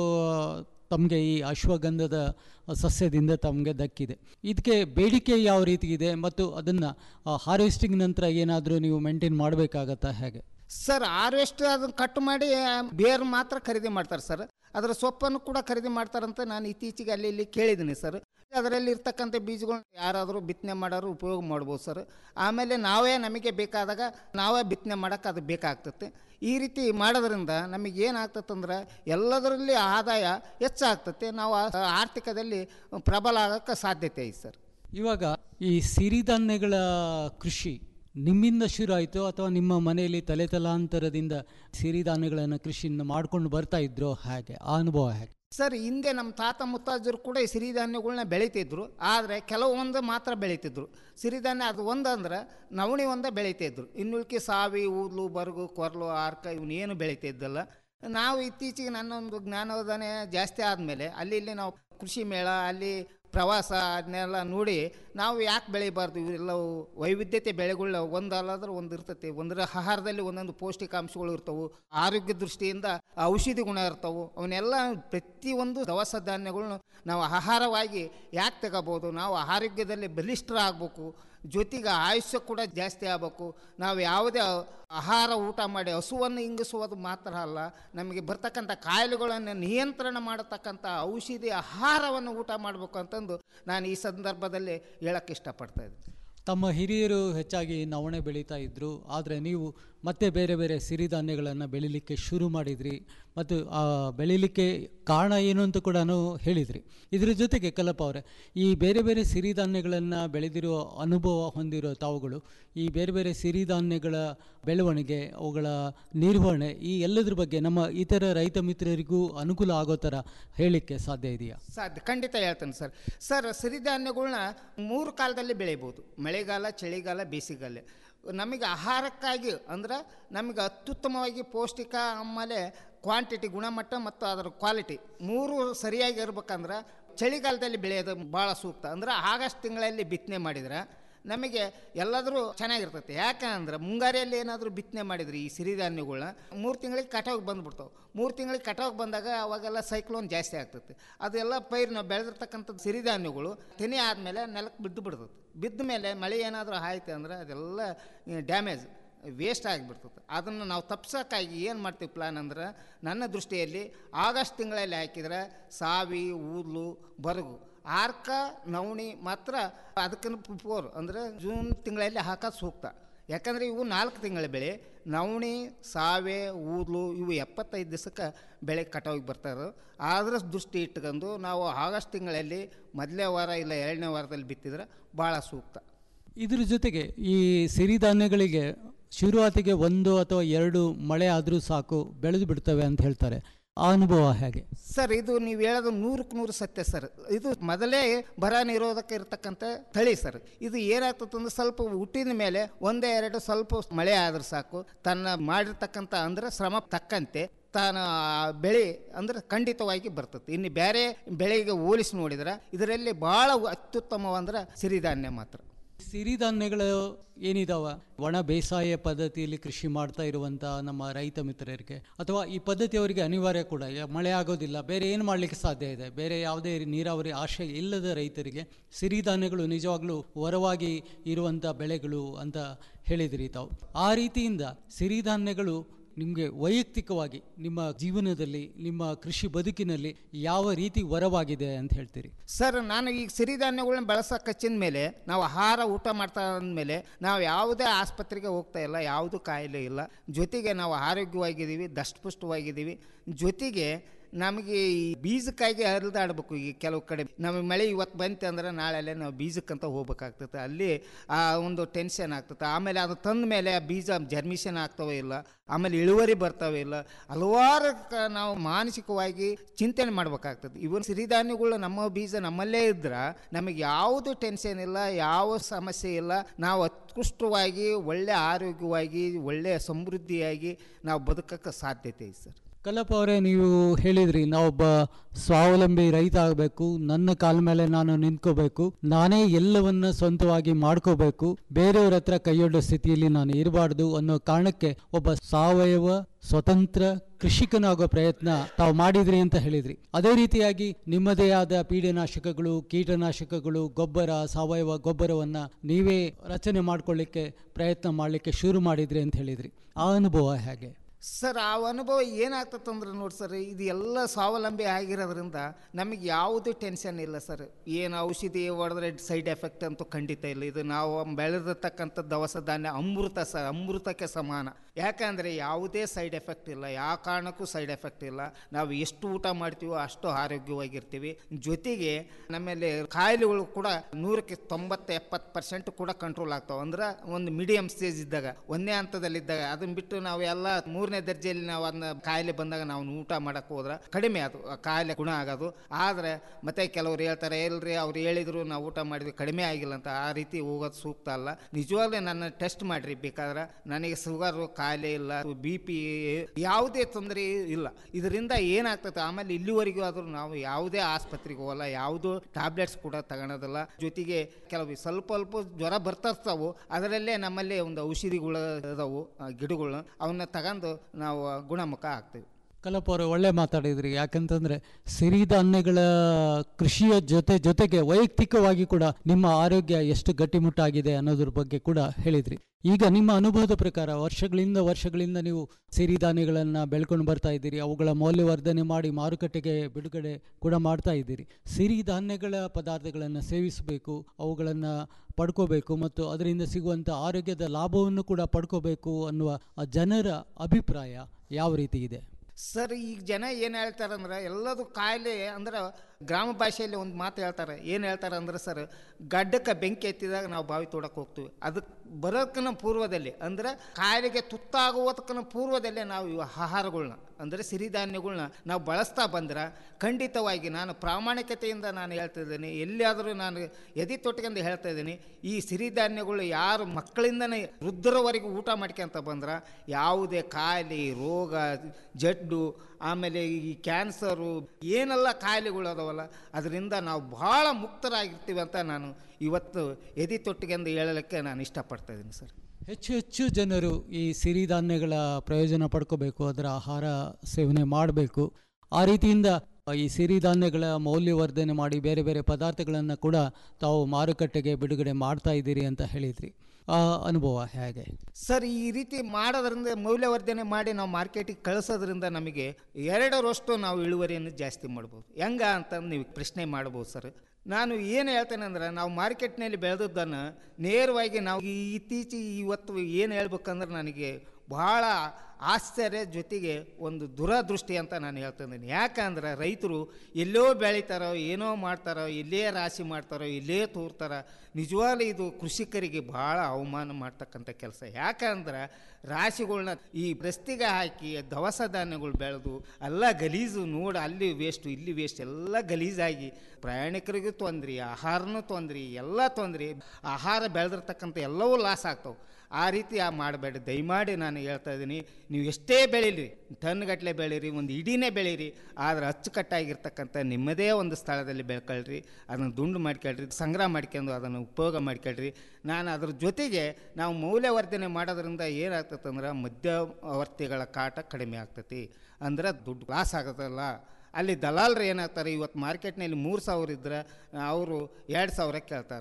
ತಮಗೆ ಈ ಅಶ್ವಗಂಧದ ಸಸ್ಯದಿಂದ ತಮಗೆ ದಕ್ಕಿದೆ ಇದಕ್ಕೆ ಬೇಡಿಕೆ ಯಾವ ರೀತಿ ಇದೆ ಮತ್ತು ಅದನ್ನು ಹಾರ್ವೆಸ್ಟಿಂಗ್ ನಂತರ ಏನಾದರೂ ನೀವು ಮೇಂಟೈನ್ ಮಾಡಬೇಕಾಗತ್ತಾ ಹೇಗೆ
ಸರ್ ಹಾರ್ವೆಸ್ಟ್ ಅದನ್ನು ಕಟ್ ಮಾಡಿ ಬೇರು ಮಾತ್ರ ಖರೀದಿ ಮಾಡ್ತಾರೆ ಸರ್ ಅದರ ಸೊಪ್ಪನ್ನು ಕೂಡ ಖರೀದಿ ಮಾಡ್ತಾರಂತ ನಾನು ಇತ್ತೀಚೆಗೆ ಅಲ್ಲಿ ಇಲ್ಲಿ ಕೇಳಿದ್ದೀನಿ ಸರ್ ಅದರಲ್ಲಿ ಇರ್ತಕ್ಕಂಥ ಬೀಜಗಳನ್ನ ಯಾರಾದರೂ ಬಿತ್ತನೆ ಮಾಡೋರು ಉಪಯೋಗ ಮಾಡ್ಬೋದು ಸರ್ ಆಮೇಲೆ ನಾವೇ ನಮಗೆ ಬೇಕಾದಾಗ ನಾವೇ ಬಿತ್ತನೆ ಮಾಡೋಕೆ ಅದು ಬೇಕಾಗ್ತದೆ ಈ ರೀತಿ ಮಾಡೋದ್ರಿಂದ ನಮಗೆ ಏನಾಗ್ತದಂದ್ರೆ ಎಲ್ಲದರಲ್ಲಿ ಆದಾಯ ಹೆಚ್ಚಾಗ್ತದೆ ನಾವು ಆ- ಆರ್ಥಿಕದಲ್ಲಿ ಪ್ರಬಲ ಆಗೋಕ್ಕೆ ಸಾಧ್ಯತೆ ಐತೆ ಸರ್
ಇವಾಗ ಈ ಸಿರಿಧಾನ್ಯಗಳ ಕೃಷಿ ನಿಮ್ಮಿಂದ ಶುರು ಆಯಿತು ಅಥವಾ ನಿಮ್ಮ ಮನೆಯಲ್ಲಿ ತಲೆ ತಲಾಂತರದಿಂದ ಸಿರಿಧಾನ್ಯಗಳನ್ನು ಕೃಷಿಯನ್ನು ಮಾಡ್ಕೊಂಡು ಬರ್ತಾ ಇದ್ರೋ ಹೇಗೆ ಆ ಅನುಭವ ಹೇಗೆ
ಸರ್ ಹಿಂದೆ ನಮ್ಮ ತಾತ ಮುತ್ತಾಜರು ಕೂಡ ಈ ಸಿರಿಧಾನ್ಯಗಳನ್ನ ಬೆಳೀತಿದ್ರು ಆದರೆ ಕೆಲವೊಂದು ಮಾತ್ರ ಬೆಳೀತಿದ್ರು ಸಿರಿಧಾನ್ಯ ಅದು ಒಂದಂದ್ರೆ ನವಣಿ ಒಂದೇ ಬೆಳೀತಿದ್ರು ಇನ್ನುಳ್ಕಿ ಸಾವಿ ಊದ್ಲು ಬರಗು ಕೊರ್ಲು ಆರ್ಕ ಇವನ್ನೇನು ಬೆಳೀತಿದ್ದಲ್ಲ ನಾವು ಇತ್ತೀಚೆಗೆ ನನ್ನೊಂದು ಜ್ಞಾನೋದನೆ ಜಾಸ್ತಿ ಆದಮೇಲೆ ಅಲ್ಲಿ ಇಲ್ಲಿ ನಾವು ಕೃಷಿ ಮೇಳ ಅಲ್ಲಿ ಪ್ರವಾಸ ಅದನ್ನೆಲ್ಲ ನೋಡಿ ನಾವು ಯಾಕೆ ಬೆಳಿಬಾರ್ದು ಇವೆಲ್ಲವು ವೈವಿಧ್ಯತೆ ಬೆಳೆಗಳ ಒಂದಲ್ಲಾದ್ರೆ ಒಂದು ಇರ್ತೈತಿ ಒಂದರ ಆಹಾರದಲ್ಲಿ ಒಂದೊಂದು ಪೌಷ್ಟಿಕಾಂಶಗಳು ಇರ್ತವು ಆರೋಗ್ಯ ದೃಷ್ಟಿಯಿಂದ ಔಷಧಿ ಗುಣ ಇರ್ತವು ಅವನ್ನೆಲ್ಲ ಪ್ರತಿಯೊಂದು ದವಸ ಧಾನ್ಯಗಳನ್ನ ನಾವು ಆಹಾರವಾಗಿ ಯಾಕೆ ತಗೋಬೋದು ನಾವು ಆರೋಗ್ಯದಲ್ಲಿ ಬಲಿಷ್ಠರಾಗಬೇಕು ಜೊತೆಗೆ ಆಯುಷ್ಯ ಕೂಡ ಜಾಸ್ತಿ ಆಗಬೇಕು ನಾವು ಯಾವುದೇ ಆಹಾರ ಊಟ ಮಾಡಿ ಹಸುವನ್ನು ಇಂಗಿಸುವುದು ಮಾತ್ರ ಅಲ್ಲ ನಮಗೆ ಬರ್ತಕ್ಕಂಥ ಕಾಯಿಲೆಗಳನ್ನು ನಿಯಂತ್ರಣ ಮಾಡತಕ್ಕಂಥ ಔಷಧಿ ಆಹಾರವನ್ನು ಊಟ ಮಾಡಬೇಕು ಅಂತಂದು ನಾನು ಈ ಸಂದರ್ಭದಲ್ಲಿ ಹೇಳಕ್ಕೆ ಇಷ್ಟಪಡ್ತಾ ಇದ್ದೀನಿ
ತಮ್ಮ ಹಿರಿಯರು ಹೆಚ್ಚಾಗಿ ನವಣೆ ಬೆಳೀತಾ ಇದ್ದರು ಆದರೆ ನೀವು ಮತ್ತೆ ಬೇರೆ ಬೇರೆ ಸಿರಿಧಾನ್ಯಗಳನ್ನು ಬೆಳಿಲಿಕ್ಕೆ ಶುರು ಮಾಡಿದ್ರಿ ಮತ್ತು ಆ ಬೆಳಿಲಿಕ್ಕೆ ಕಾರಣ ಏನು ಅಂತ ಕೂಡ ಹೇಳಿದ್ರಿ ಇದ್ರ ಜೊತೆಗೆ ಕಲ್ಲಪ್ಪ ಅವರೇ ಈ ಬೇರೆ ಬೇರೆ ಸಿರಿಧಾನ್ಯಗಳನ್ನು ಬೆಳೆದಿರೋ ಅನುಭವ ಹೊಂದಿರೋ ತಾವುಗಳು ಈ ಬೇರೆ ಬೇರೆ ಸಿರಿಧಾನ್ಯಗಳ ಬೆಳವಣಿಗೆ ಅವುಗಳ ನಿರ್ವಹಣೆ ಈ ಎಲ್ಲದ್ರ ಬಗ್ಗೆ ನಮ್ಮ ಇತರ ರೈತ ಮಿತ್ರರಿಗೂ ಅನುಕೂಲ ಆಗೋ ಥರ ಹೇಳಲಿಕ್ಕೆ ಸಾಧ್ಯ ಇದೆಯಾ
ಸಾಧ್ಯ ಖಂಡಿತ ಹೇಳ್ತೇನೆ ಸರ್ ಸರ್ ಸಿರಿಧಾನ್ಯಗಳ್ನ ಮೂರು ಕಾಲದಲ್ಲಿ ಬೆಳಿಬೋದು ಮಳೆಗಾಲ ಚಳಿಗಾಲ ಬೇಸಿಗೆಗಾಲ ನಮಗೆ ಆಹಾರಕ್ಕಾಗಿ ಅಂದ್ರೆ ನಮಗೆ ಅತ್ಯುತ್ತಮವಾಗಿ ಪೌಷ್ಟಿಕ ಆಮೇಲೆ ಕ್ವಾಂಟಿಟಿ ಗುಣಮಟ್ಟ ಮತ್ತು ಅದರ ಕ್ವಾಲಿಟಿ ಮೂರು ಸರಿಯಾಗಿ ಇರ್ಬೇಕಂದ್ರೆ ಚಳಿಗಾಲದಲ್ಲಿ ಬೆಳೆಯೋದು ಭಾಳ ಸೂಕ್ತ ಅಂದ್ರೆ ಆಗಸ್ಟ್ ತಿಂಗಳಲ್ಲಿ ಬಿತ್ತನೆ ಮಾಡಿದ್ರೆ ನಮಗೆ ಎಲ್ಲಾದರೂ ಚೆನ್ನಾಗಿರ್ತೈತೆ ಯಾಕಂದ್ರೆ ಮುಂಗಾರಿಯಲ್ಲಿ ಏನಾದರೂ ಬಿತ್ತನೆ ಮಾಡಿದ್ರಿ ಈ ಸಿರಿಧಾನ್ಯಗಳನ್ನ ಮೂರು ತಿಂಗಳಿಗೆ ಕಟಾವಿಗೆ ಬಂದ್ಬಿಡ್ತಾವೆ ಮೂರು ತಿಂಗಳಿಗೆ ಕಟಾವಿಗೆ ಬಂದಾಗ ಅವಾಗೆಲ್ಲ ಸೈಕ್ಲೋನ್ ಜಾಸ್ತಿ ಆಗ್ತೈತೆ ಅದೆಲ್ಲ ಪೈರು ನಾವು ಬೆಳೆದಿರ್ತಕ್ಕಂಥದ್ದು ಸಿರಿಧಾನ್ಯಗಳು ತೆನೆ ಆದಮೇಲೆ ನೆಲಕ್ಕೆ ಬಿದ್ದು ಬಿಡ್ತೈತೆ ಬಿದ್ದ ಮೇಲೆ ಮಳೆ ಏನಾದರೂ ಆಯ್ತು ಅಂದ್ರೆ ಅದೆಲ್ಲ ಡ್ಯಾಮೇಜ್ ವೇಸ್ಟ್ ಆಗಿಬಿಡ್ತದೆ ಅದನ್ನು ನಾವು ತಪ್ಸೋಕ್ಕಾಗಿ ಏನು ಮಾಡ್ತೀವಿ ಪ್ಲ್ಯಾನ್ ಅಂದ್ರೆ ನನ್ನ ದೃಷ್ಟಿಯಲ್ಲಿ ಆಗಸ್ಟ್ ತಿಂಗಳಲ್ಲಿ ಹಾಕಿದ್ರೆ ಸಾವಿ ಊದ್ಲು ಬರಗು ಆರ್ಕ ನವಣಿ ಮಾತ್ರ ಅದಕ್ಕಿಂತ ಫೋರ್ ಅಂದರೆ ಜೂನ್ ತಿಂಗಳಲ್ಲಿ ಹಾಕೋದು ಸೂಕ್ತ ಯಾಕಂದರೆ ಇವು ನಾಲ್ಕು ತಿಂಗಳ ಬೆಳೆ ನವಣಿ ಸಾವೆ ಊದ್ಲು ಇವು ಎಪ್ಪತ್ತೈದು ದಿವಸಕ್ಕೆ ಬೆಳೆ ಕಟಾವಿಗೆ ಬರ್ತಾರೆ ಅದರ ದೃಷ್ಟಿ ಇಟ್ಕೊಂಡು ನಾವು ಆಗಸ್ಟ್ ತಿಂಗಳಲ್ಲಿ ಮೊದಲನೇ ವಾರ ಇಲ್ಲ ಎರಡನೇ ವಾರದಲ್ಲಿ ಬಿತ್ತಿದ್ರೆ ಭಾಳ ಸೂಕ್ತ
ಇದ್ರ ಜೊತೆಗೆ ಈ ಸಿರಿಧಾನ್ಯಗಳಿಗೆ ಶುರುವಾತಿಗೆ ಒಂದು ಅಥವಾ ಎರಡು ಮಳೆ ಆದರೂ ಸಾಕು ಬೆಳೆದು ಬಿಡ್ತವೆ ಅಂತ ಹೇಳ್ತಾರೆ ಆ ಅನುಭವ ಹೇಗೆ
ಸರ್ ಇದು ನೀವು ಹೇಳೋದು ನೂರಕ್ಕೆ ನೂರು ಸತ್ಯ ಸರ್ ಇದು ಮೊದಲೇ ಬರ ನಿರೋಧಕ ಇರತಕ್ಕಂಥ ತಳಿ ಸರ್ ಇದು ಏನಾಗ್ತದೆ ಅಂದ್ರೆ ಸ್ವಲ್ಪ ಹುಟ್ಟಿದ ಮೇಲೆ ಒಂದೇ ಎರಡು ಸ್ವಲ್ಪ ಮಳೆ ಆದ್ರೆ ಸಾಕು ತನ್ನ ಮಾಡಿರ್ತಕ್ಕಂಥ ಅಂದ್ರೆ ಶ್ರಮ ತಕ್ಕಂತೆ ತಾನು ಆ ಬೆಳೆ ಅಂದ್ರೆ ಖಂಡಿತವಾಗಿ ಬರ್ತದೆ ಇನ್ನು ಬೇರೆ ಬೆಳೆಗೆ ಹೋಲಿಸಿ ನೋಡಿದ್ರೆ ಇದರಲ್ಲಿ ಭಾಳ ಅತ್ಯುತ್ತಮವಂದ್ರೆ ಸಿರಿಧಾನ್ಯ ಮಾತ್ರ
ಸಿರಿಧಾನ್ಯಗಳು ಏನಿದಾವ ಒಣ ಬೇಸಾಯ ಪದ್ಧತಿಯಲ್ಲಿ ಕೃಷಿ ಮಾಡ್ತಾ ಇರುವಂಥ ನಮ್ಮ ರೈತ ಮಿತ್ರರಿಗೆ ಅಥವಾ ಈ ಪದ್ಧತಿ ಅವರಿಗೆ ಅನಿವಾರ್ಯ ಕೂಡ ಈಗ ಮಳೆ ಆಗೋದಿಲ್ಲ ಬೇರೆ ಏನು ಮಾಡಲಿಕ್ಕೆ ಸಾಧ್ಯ ಇದೆ ಬೇರೆ ಯಾವುದೇ ನೀರಾವರಿ ಆಶೆ ಇಲ್ಲದ ರೈತರಿಗೆ ಸಿರಿಧಾನ್ಯಗಳು ನಿಜವಾಗ್ಲೂ ವರವಾಗಿ ಇರುವಂಥ ಬೆಳೆಗಳು ಅಂತ ಹೇಳಿದಿರಿ ತಾವು ಆ ರೀತಿಯಿಂದ ಸಿರಿಧಾನ್ಯಗಳು ನಿಮಗೆ ವೈಯಕ್ತಿಕವಾಗಿ ನಿಮ್ಮ ಜೀವನದಲ್ಲಿ ನಿಮ್ಮ ಕೃಷಿ ಬದುಕಿನಲ್ಲಿ ಯಾವ ರೀತಿ ವರವಾಗಿದೆ ಅಂತ ಹೇಳ್ತೀರಿ
ಸರ್ ನಾನು ಈಗ ಸಿರಿಧಾನ್ಯಗಳನ್ನ ಬಳಸಕ್ಕೆ ಹಚ್ಚಿದ ಮೇಲೆ ನಾವು ಆಹಾರ ಊಟ ಮಾಡ್ತಾ ಅಂದಮೇಲೆ ನಾವು ಯಾವುದೇ ಆಸ್ಪತ್ರೆಗೆ ಹೋಗ್ತಾ ಇಲ್ಲ ಯಾವುದು ಕಾಯಿಲೆ ಇಲ್ಲ ಜೊತೆಗೆ ನಾವು ಆರೋಗ್ಯವಾಗಿದ್ದೀವಿ ದಷ್ಟಪುಷ್ಟವಾಗಿದ್ದೀವಿ ಜೊತೆಗೆ ನಮಗೆ ಈ ಬೀಜಕ್ಕಾಗಿ ಹರಿದಾಡ್ಬೇಕು ಈಗ ಕೆಲವು ಕಡೆ ನಮಗೆ ಮಳೆ ಇವತ್ತು ಬಂತೆ ಅಂದ್ರೆ ನಾಳೆ ನಾವು ಬೀಜಕ್ಕಂತ ಹೋಗ್ಬೇಕಾಗ್ತದೆ ಅಲ್ಲಿ ಆ ಒಂದು ಟೆನ್ಷನ್ ಆಗ್ತದೆ ಆಮೇಲೆ ಅದು ತಂದ ಮೇಲೆ ಆ ಬೀಜ ಜರ್ಮಿಷನ್ ಆಗ್ತವೆ ಇಲ್ಲ ಆಮೇಲೆ ಇಳುವರಿ ಬರ್ತಾವೆ ಇಲ್ಲ ಹಲವಾರು ಕ ನಾವು ಮಾನಸಿಕವಾಗಿ ಚಿಂತನೆ ಮಾಡ್ಬೇಕಾಗ್ತದೆ ಇವನ್ ಸಿರಿಧಾನ್ಯಗಳು ನಮ್ಮ ಬೀಜ ನಮ್ಮಲ್ಲೇ ಇದ್ರೆ ನಮಗೆ ಯಾವುದು ಟೆನ್ಷನ್ ಇಲ್ಲ ಯಾವ ಸಮಸ್ಯೆ ಇಲ್ಲ ನಾವು ಉತ್ಕೃಷ್ಟವಾಗಿ ಒಳ್ಳೆ ಆರೋಗ್ಯವಾಗಿ ಒಳ್ಳೆಯ ಸಮೃದ್ಧಿಯಾಗಿ ನಾವು ಬದುಕಕ್ಕೆ ಸಾಧ್ಯತೆ ಇದೆ ಸರ್
ಕಲ್ಲಪ್ಪ ಅವರೇ ನೀವು ಹೇಳಿದ್ರಿ ನಾವೊಬ್ಬ ಸ್ವಾವಲಂಬಿ ರೈತ ಆಗಬೇಕು ನನ್ನ ಕಾಲ ಮೇಲೆ ನಾನು ನಿಂತ್ಕೋಬೇಕು ನಾನೇ ಎಲ್ಲವನ್ನ ಸ್ವಂತವಾಗಿ ಮಾಡ್ಕೋಬೇಕು ಬೇರೆಯವ್ರ ಹತ್ರ ಕೈಯೊಡ್ಡೋ ಸ್ಥಿತಿಯಲ್ಲಿ ನಾನು ಇರಬಾರ್ದು ಅನ್ನೋ ಕಾರಣಕ್ಕೆ ಒಬ್ಬ ಸಾವಯವ ಸ್ವತಂತ್ರ ಕೃಷಿಕನಾಗೋ ಪ್ರಯತ್ನ ತಾವು ಮಾಡಿದ್ರಿ ಅಂತ ಹೇಳಿದ್ರಿ ಅದೇ ರೀತಿಯಾಗಿ ನಿಮ್ಮದೇ ಆದ ಪೀಡನಾಶಕಗಳು ಕೀಟನಾಶಕಗಳು ಗೊಬ್ಬರ ಸಾವಯವ ಗೊಬ್ಬರವನ್ನ ನೀವೇ ರಚನೆ ಮಾಡ್ಕೊಳ್ಳಿಕ್ಕೆ ಪ್ರಯತ್ನ ಮಾಡಲಿಕ್ಕೆ ಶುರು ಮಾಡಿದ್ರಿ ಅಂತ ಹೇಳಿದ್ರಿ ಆ ಅನುಭವ ಹೇಗೆ
ಸರ್ ಆ ಅನುಭವ ಏನಾಗ್ತದೆ ಅಂದ್ರೆ ನೋಡಿ ಸರ್ ಇದು ಎಲ್ಲ ಸ್ವಾವಲಂಬಿ ಆಗಿರೋದ್ರಿಂದ ನಮಗೆ ಯಾವುದೇ ಟೆನ್ಷನ್ ಇಲ್ಲ ಸರ್ ಏನು ಔಷಧಿ ಹೊಡೆದ್ರೆ ಸೈಡ್ ಎಫೆಕ್ಟ್ ಅಂತೂ ಖಂಡಿತ ಇಲ್ಲ ಇದು ನಾವು ಬೆಳೆದಿರ್ತಕ್ಕಂಥ ದವಸ ಧಾನ್ಯ ಅಮೃತ ಸ ಅಮೃತಕ್ಕೆ ಸಮಾನ ಯಾಕಂದರೆ ಯಾವುದೇ ಸೈಡ್ ಎಫೆಕ್ಟ್ ಇಲ್ಲ ಯಾವ ಕಾರಣಕ್ಕೂ ಸೈಡ್ ಎಫೆಕ್ಟ್ ಇಲ್ಲ ನಾವು ಎಷ್ಟು ಊಟ ಮಾಡ್ತೀವೋ ಅಷ್ಟು ಆರೋಗ್ಯವಾಗಿರ್ತೀವಿ ಜೊತೆಗೆ ನಮ್ಮಲ್ಲಿ ಕಾಯಿಲೆಗಳು ಕೂಡ ನೂರಕ್ಕೆ ತೊಂಬತ್ತು ಎಪ್ಪತ್ತು ಪರ್ಸೆಂಟ್ ಕೂಡ ಕಂಟ್ರೋಲ್ ಆಗ್ತಾವೆ ಅಂದ್ರೆ ಒಂದು ಮೀಡಿಯಂ ಸ್ಟೇಜ್ ಇದ್ದಾಗ ಒಂದೇ ಹಂತದಲ್ಲಿದ್ದಾಗ ಅದನ್ನ ಬಿಟ್ಟು ನಾವು ಎಲ್ಲ ಮೂರನೇ ದರ್ಜೆಯಲ್ಲಿ ನಾವು ಅದನ್ನ ಕಾಯಿಲೆ ಬಂದಾಗ ನಾವು ಊಟ ಮಾಡಕ್ಕೆ ಹೋದ್ರೆ ಕಡಿಮೆ ಅದು ಆ ಕಾಯಿಲೆ ಗುಣ ಆಗೋದು ಆದರೆ ಮತ್ತೆ ಕೆಲವ್ರು ಹೇಳ್ತಾರೆ ಎಲ್ರಿ ಅವ್ರು ಹೇಳಿದ್ರು ನಾವು ಊಟ ಮಾಡಿದ್ವಿ ಕಡಿಮೆ ಆಗಿಲ್ಲ ಅಂತ ಆ ರೀತಿ ಹೋಗೋದು ಸೂಕ್ತ ಅಲ್ಲ ನಿಜವಾಗ್ಲೂ ನನ್ನ ಟೆಸ್ಟ್ ಮಾಡ್ರಿ ಬೇಕಾದ್ರೆ ನನಗೆ ಶುಗರು ಕಾಯಿಲೆ ಇಲ್ಲ ಬಿ ಪಿ ಯಾವುದೇ ತೊಂದರೆ ಇಲ್ಲ ಇದರಿಂದ ಏನಾಗ್ತದೆ ಆಮೇಲೆ ಇಲ್ಲಿವರೆಗೂ ಆದರೂ ನಾವು ಯಾವುದೇ ಆಸ್ಪತ್ರೆಗೆ ಹೋಗಲ್ಲ ಯಾವುದೋ ಟ್ಯಾಬ್ಲೆಟ್ಸ್ ಕೂಡ ತಗೊಳೋದಿಲ್ಲ ಜೊತೆಗೆ ಕೆಲವು ಸ್ವಲ್ಪ ಅಲ್ಪ ಜ್ವರ ಬರ್ತಿರ್ತಾವು ಅದರಲ್ಲೇ ನಮ್ಮಲ್ಲಿ ಒಂದು ಔಷಧಿಗಳು ಇದಾವು ಆ, ಗಿಡಗಳು ಅವನ್ನ ತಗೊಂಡು ನಾವು ಗುಣಮುಖ ಆಗ್ತೀವಿ
ಕಲ್ಲಪ್ಪ ಅವರು ಒಳ್ಳೆ ಮಾತಾಡಿದ್ರಿ ಯಾಕಂತಂದ್ರೆ ಸಿರಿಧಾನ್ಯಗಳ ಕೃಷಿಯ ಜೊತೆ ಜೊತೆಗೆ ವೈಯಕ್ತಿಕವಾಗಿ ಕೂಡ ನಿಮ್ಮ ಆರೋಗ್ಯ ಎಷ್ಟು ಗಟ್ಟಿಮುಟ್ಟಾಗಿದೆ ಅನ್ನೋದ್ರ ಬಗ್ಗೆ ಕೂಡ ಹೇಳಿದ್ರಿ ಈಗ ನಿಮ್ಮ ಅನುಭವದ ಪ್ರಕಾರ ವರ್ಷಗಳಿಂದ ವರ್ಷಗಳಿಂದ ನೀವು ಸಿರಿಧಾನ್ಯಗಳನ್ನು ಬೆಳ್ಕೊಂಡು ಬರ್ತಾ ಇದ್ದೀರಿ ಅವುಗಳ ಮೌಲ್ಯವರ್ಧನೆ ಮಾಡಿ ಮಾರುಕಟ್ಟೆಗೆ ಬಿಡುಗಡೆ ಕೂಡ ಮಾಡ್ತಾ ಇದ್ದೀರಿ ಸಿರಿಧಾನ್ಯಗಳ ಪದಾರ್ಥಗಳನ್ನು ಸೇವಿಸಬೇಕು ಅವುಗಳನ್ನು ಪಡ್ಕೋಬೇಕು ಮತ್ತು ಅದರಿಂದ ಸಿಗುವಂಥ ಆರೋಗ್ಯದ ಲಾಭವನ್ನು ಕೂಡ ಪಡ್ಕೋಬೇಕು ಅನ್ನುವ ಆ ಜನರ ಅಭಿಪ್ರಾಯ ಯಾವ ರೀತಿ ಇದೆ
ಸರ್ ಈಗ ಜನ ಏನು ಹೇಳ್ತಾರಂದ್ರೆ ಎಲ್ಲದು ಕಾಯಿಲೆ ಅಂದ್ರೆ ಗ್ರಾಮ ಭಾಷೆಯಲ್ಲಿ ಒಂದು ಮಾತು ಹೇಳ್ತಾರೆ ಏನು ಹೇಳ್ತಾರೆ ಅಂದ್ರೆ ಸರ್ ಗಡ್ಡಕ್ಕೆ ಬೆಂಕಿ ಎತ್ತಿದಾಗ ನಾವು ಬಾವಿ ತೋಡಕ್ಕೆ ಹೋಗ್ತೀವಿ ಅದಕ್ಕೆ ಬರೋಕ್ಕನ ಪೂರ್ವದಲ್ಲಿ ಅಂದ್ರೆ ಕಾಯಿಲೆಗೆ ತುತ್ತಾಗುವುದಕ್ಕನ ಪೂರ್ವದಲ್ಲೇ ನಾವು ಇವು ಆಹಾರಗಳ್ನ ಅಂದರೆ ಸಿರಿಧಾನ್ಯಗಳ್ನ ನಾವು ಬಳಸ್ತಾ ಬಂದ್ರೆ ಖಂಡಿತವಾಗಿ ನಾನು ಪ್ರಾಮಾಣಿಕತೆಯಿಂದ ನಾನು ಹೇಳ್ತಾ ಇದ್ದೀನಿ ಎಲ್ಲಿಯಾದರೂ ನಾನು ಎದೆ ತೊಟ್ಕೊಂಡು ಹೇಳ್ತಾ ಇದ್ದೀನಿ ಈ ಸಿರಿಧಾನ್ಯಗಳು ಯಾರು ಮಕ್ಕಳಿಂದನೇ ವೃದ್ಧರವರೆಗೂ ಊಟ ಮಾಡ್ಕೊಂತ ಬಂದ್ರೆ ಯಾವುದೇ ಕಾಯಿಲೆ ರೋಗ ಜಡ್ಡು ಆಮೇಲೆ ಈ ಕ್ಯಾನ್ಸರು ಏನೆಲ್ಲ ಕಾಯಿಲೆಗಳು ಅದಾವಲ್ಲ ಅದರಿಂದ ನಾವು ಭಾಳ ಮುಕ್ತರಾಗಿರ್ತೀವಿ ಅಂತ ನಾನು ಇವತ್ತು ಎದೆ ತೊಟ್ಟಿಗೆಂದು ಹೇಳಲಿಕ್ಕೆ ನಾನು ಇಷ್ಟಪಡ್ತಾ ಇದ್ದೀನಿ ಸರ್
ಹೆಚ್ಚು ಹೆಚ್ಚು ಜನರು ಈ ಸಿರಿಧಾನ್ಯಗಳ ಪ್ರಯೋಜನ ಪಡ್ಕೋಬೇಕು ಅದರ ಆಹಾರ ಸೇವನೆ ಮಾಡಬೇಕು ಆ ರೀತಿಯಿಂದ ಈ ಸಿರಿಧಾನ್ಯಗಳ ಮೌಲ್ಯವರ್ಧನೆ ಮಾಡಿ ಬೇರೆ ಬೇರೆ ಪದಾರ್ಥಗಳನ್ನು ಕೂಡ ತಾವು ಮಾರುಕಟ್ಟೆಗೆ ಬಿಡುಗಡೆ ಮಾಡ್ತಾ ಇದ್ದೀರಿ ಅಂತ ಹೇಳಿದ್ರಿ ಆ ಅನುಭವ ಹೇಗೆ
ಸರ್ ಈ ರೀತಿ ಮಾಡೋದ್ರಿಂದ ಮೌಲ್ಯವರ್ಧನೆ ಮಾಡಿ ನಾವು ಮಾರ್ಕೆಟಿಗೆ ಕಳಿಸೋದ್ರಿಂದ ನಮಗೆ ಎರಡರಷ್ಟು ನಾವು ಇಳುವರಿಯನ್ನು ಜಾಸ್ತಿ ಮಾಡ್ಬೋದು ಹೆಂಗ ಅಂತ ನೀವು ಪ್ರಶ್ನೆ ಮಾಡ್ಬೋದು ಸರ್ ನಾನು ಏನು ಹೇಳ್ತೇನೆ ಅಂದ್ರೆ ನಾವು ಮಾರ್ಕೆಟ್ನಲ್ಲಿ ಬೆಳೆದದ್ದನ್ನು ನೇರವಾಗಿ ನಾವು ಈ ಇತ್ತೀಚೆಗೆ ಇವತ್ತು ಏನು ಹೇಳ್ಬೇಕಂದ್ರೆ ನನಗೆ ಭಾಳ ಆಶ್ಚರ್ಯ ಜೊತೆಗೆ ಒಂದು ದುರದೃಷ್ಟಿ ಅಂತ ನಾನು ಹೇಳ್ತಿದ್ದೀನಿ ಯಾಕಂದ್ರೆ ರೈತರು ಎಲ್ಲೋ ಬೆಳಿತಾರೋ ಏನೋ ಮಾಡ್ತಾರೋ ಇಲ್ಲೇ ರಾಶಿ ಮಾಡ್ತಾರೋ ಇಲ್ಲೇ ತೂರ್ತಾರೋ ನಿಜವಾಗ್ಲೂ ಇದು ಕೃಷಿಕರಿಗೆ ಭಾಳ ಅವಮಾನ ಮಾಡ್ತಕ್ಕಂಥ ಕೆಲಸ ಯಾಕಂದ್ರೆ ರಾಶಿಗಳ್ನ ಈ ರಸ್ತೆಗೆ ಹಾಕಿ ದವಸ ಧಾನ್ಯಗಳು ಬೆಳೆದು ಎಲ್ಲ ಗಲೀಜು ನೋಡಿ ಅಲ್ಲಿ ವೇಸ್ಟು ಇಲ್ಲಿ ವೇಸ್ಟ್ ಎಲ್ಲ ಗಲೀಜಾಗಿ ಪ್ರಯಾಣಿಕರಿಗೂ ತೊಂದ್ರೆ ಆಹಾರನೂ ತೊಂದ್ರೆ ಎಲ್ಲ ತೊಂದ್ರೆ ಆಹಾರ ಬೆಳೆದಿರ್ತಕ್ಕಂಥ ಎಲ್ಲವೂ ಲಾಸ್ ಆಗ್ತಾವೆ ಆ ರೀತಿ ಆ ಮಾಡಬೇಡಿ ದಯಮಾಡಿ ನಾನು ಹೇಳ್ತಾ ಇದ್ದೀನಿ ನೀವು ಎಷ್ಟೇ ಬೆಳೀರಿ ಟನ್ಗಟ್ಟಲೆ ಬೆಳೀರಿ ಒಂದು ಇಡೀನೇ ಬೆಳೀರಿ ಆದರೆ ಅಚ್ಚುಕಟ್ಟಾಗಿರ್ತಕ್ಕಂಥ ನಿಮ್ಮದೇ ಒಂದು ಸ್ಥಳದಲ್ಲಿ ಬೆಳ್ಕೊಳ್ರಿ ಅದನ್ನು ದುಂಡು ಮಾಡ್ಕೊಳ್ರಿ ಸಂಗ್ರಹ ಮಾಡ್ಕೊಂಡು ಅದನ್ನು ಉಪಯೋಗ ಮಾಡ್ಕೊಳ್ರಿ ನಾನು ಅದ್ರ ಜೊತೆಗೆ ನಾವು ಮೌಲ್ಯವರ್ಧನೆ ಮಾಡೋದ್ರಿಂದ ಏನಾಗ್ತದೆ ಅಂದ್ರೆ ಮಧ್ಯವರ್ತಿಗಳ ಕಾಟ ಕಡಿಮೆ ಆಗ್ತೈತಿ ಅಂದ್ರೆ ದುಡ್ಡು ಲಾಸ್ ಆಗೋದಲ್ಲ ಅಲ್ಲಿ ದಲಾಲರು ಏನಾಗ್ತಾರೆ ಇವತ್ತು ಮಾರ್ಕೆಟ್ನಲ್ಲಿ ಮೂರು ಸಾವಿರ ಇದ್ದರೆ ಅವರು ಎರಡು ಸಾವಿರ ಕೇಳ್ತಾರೆ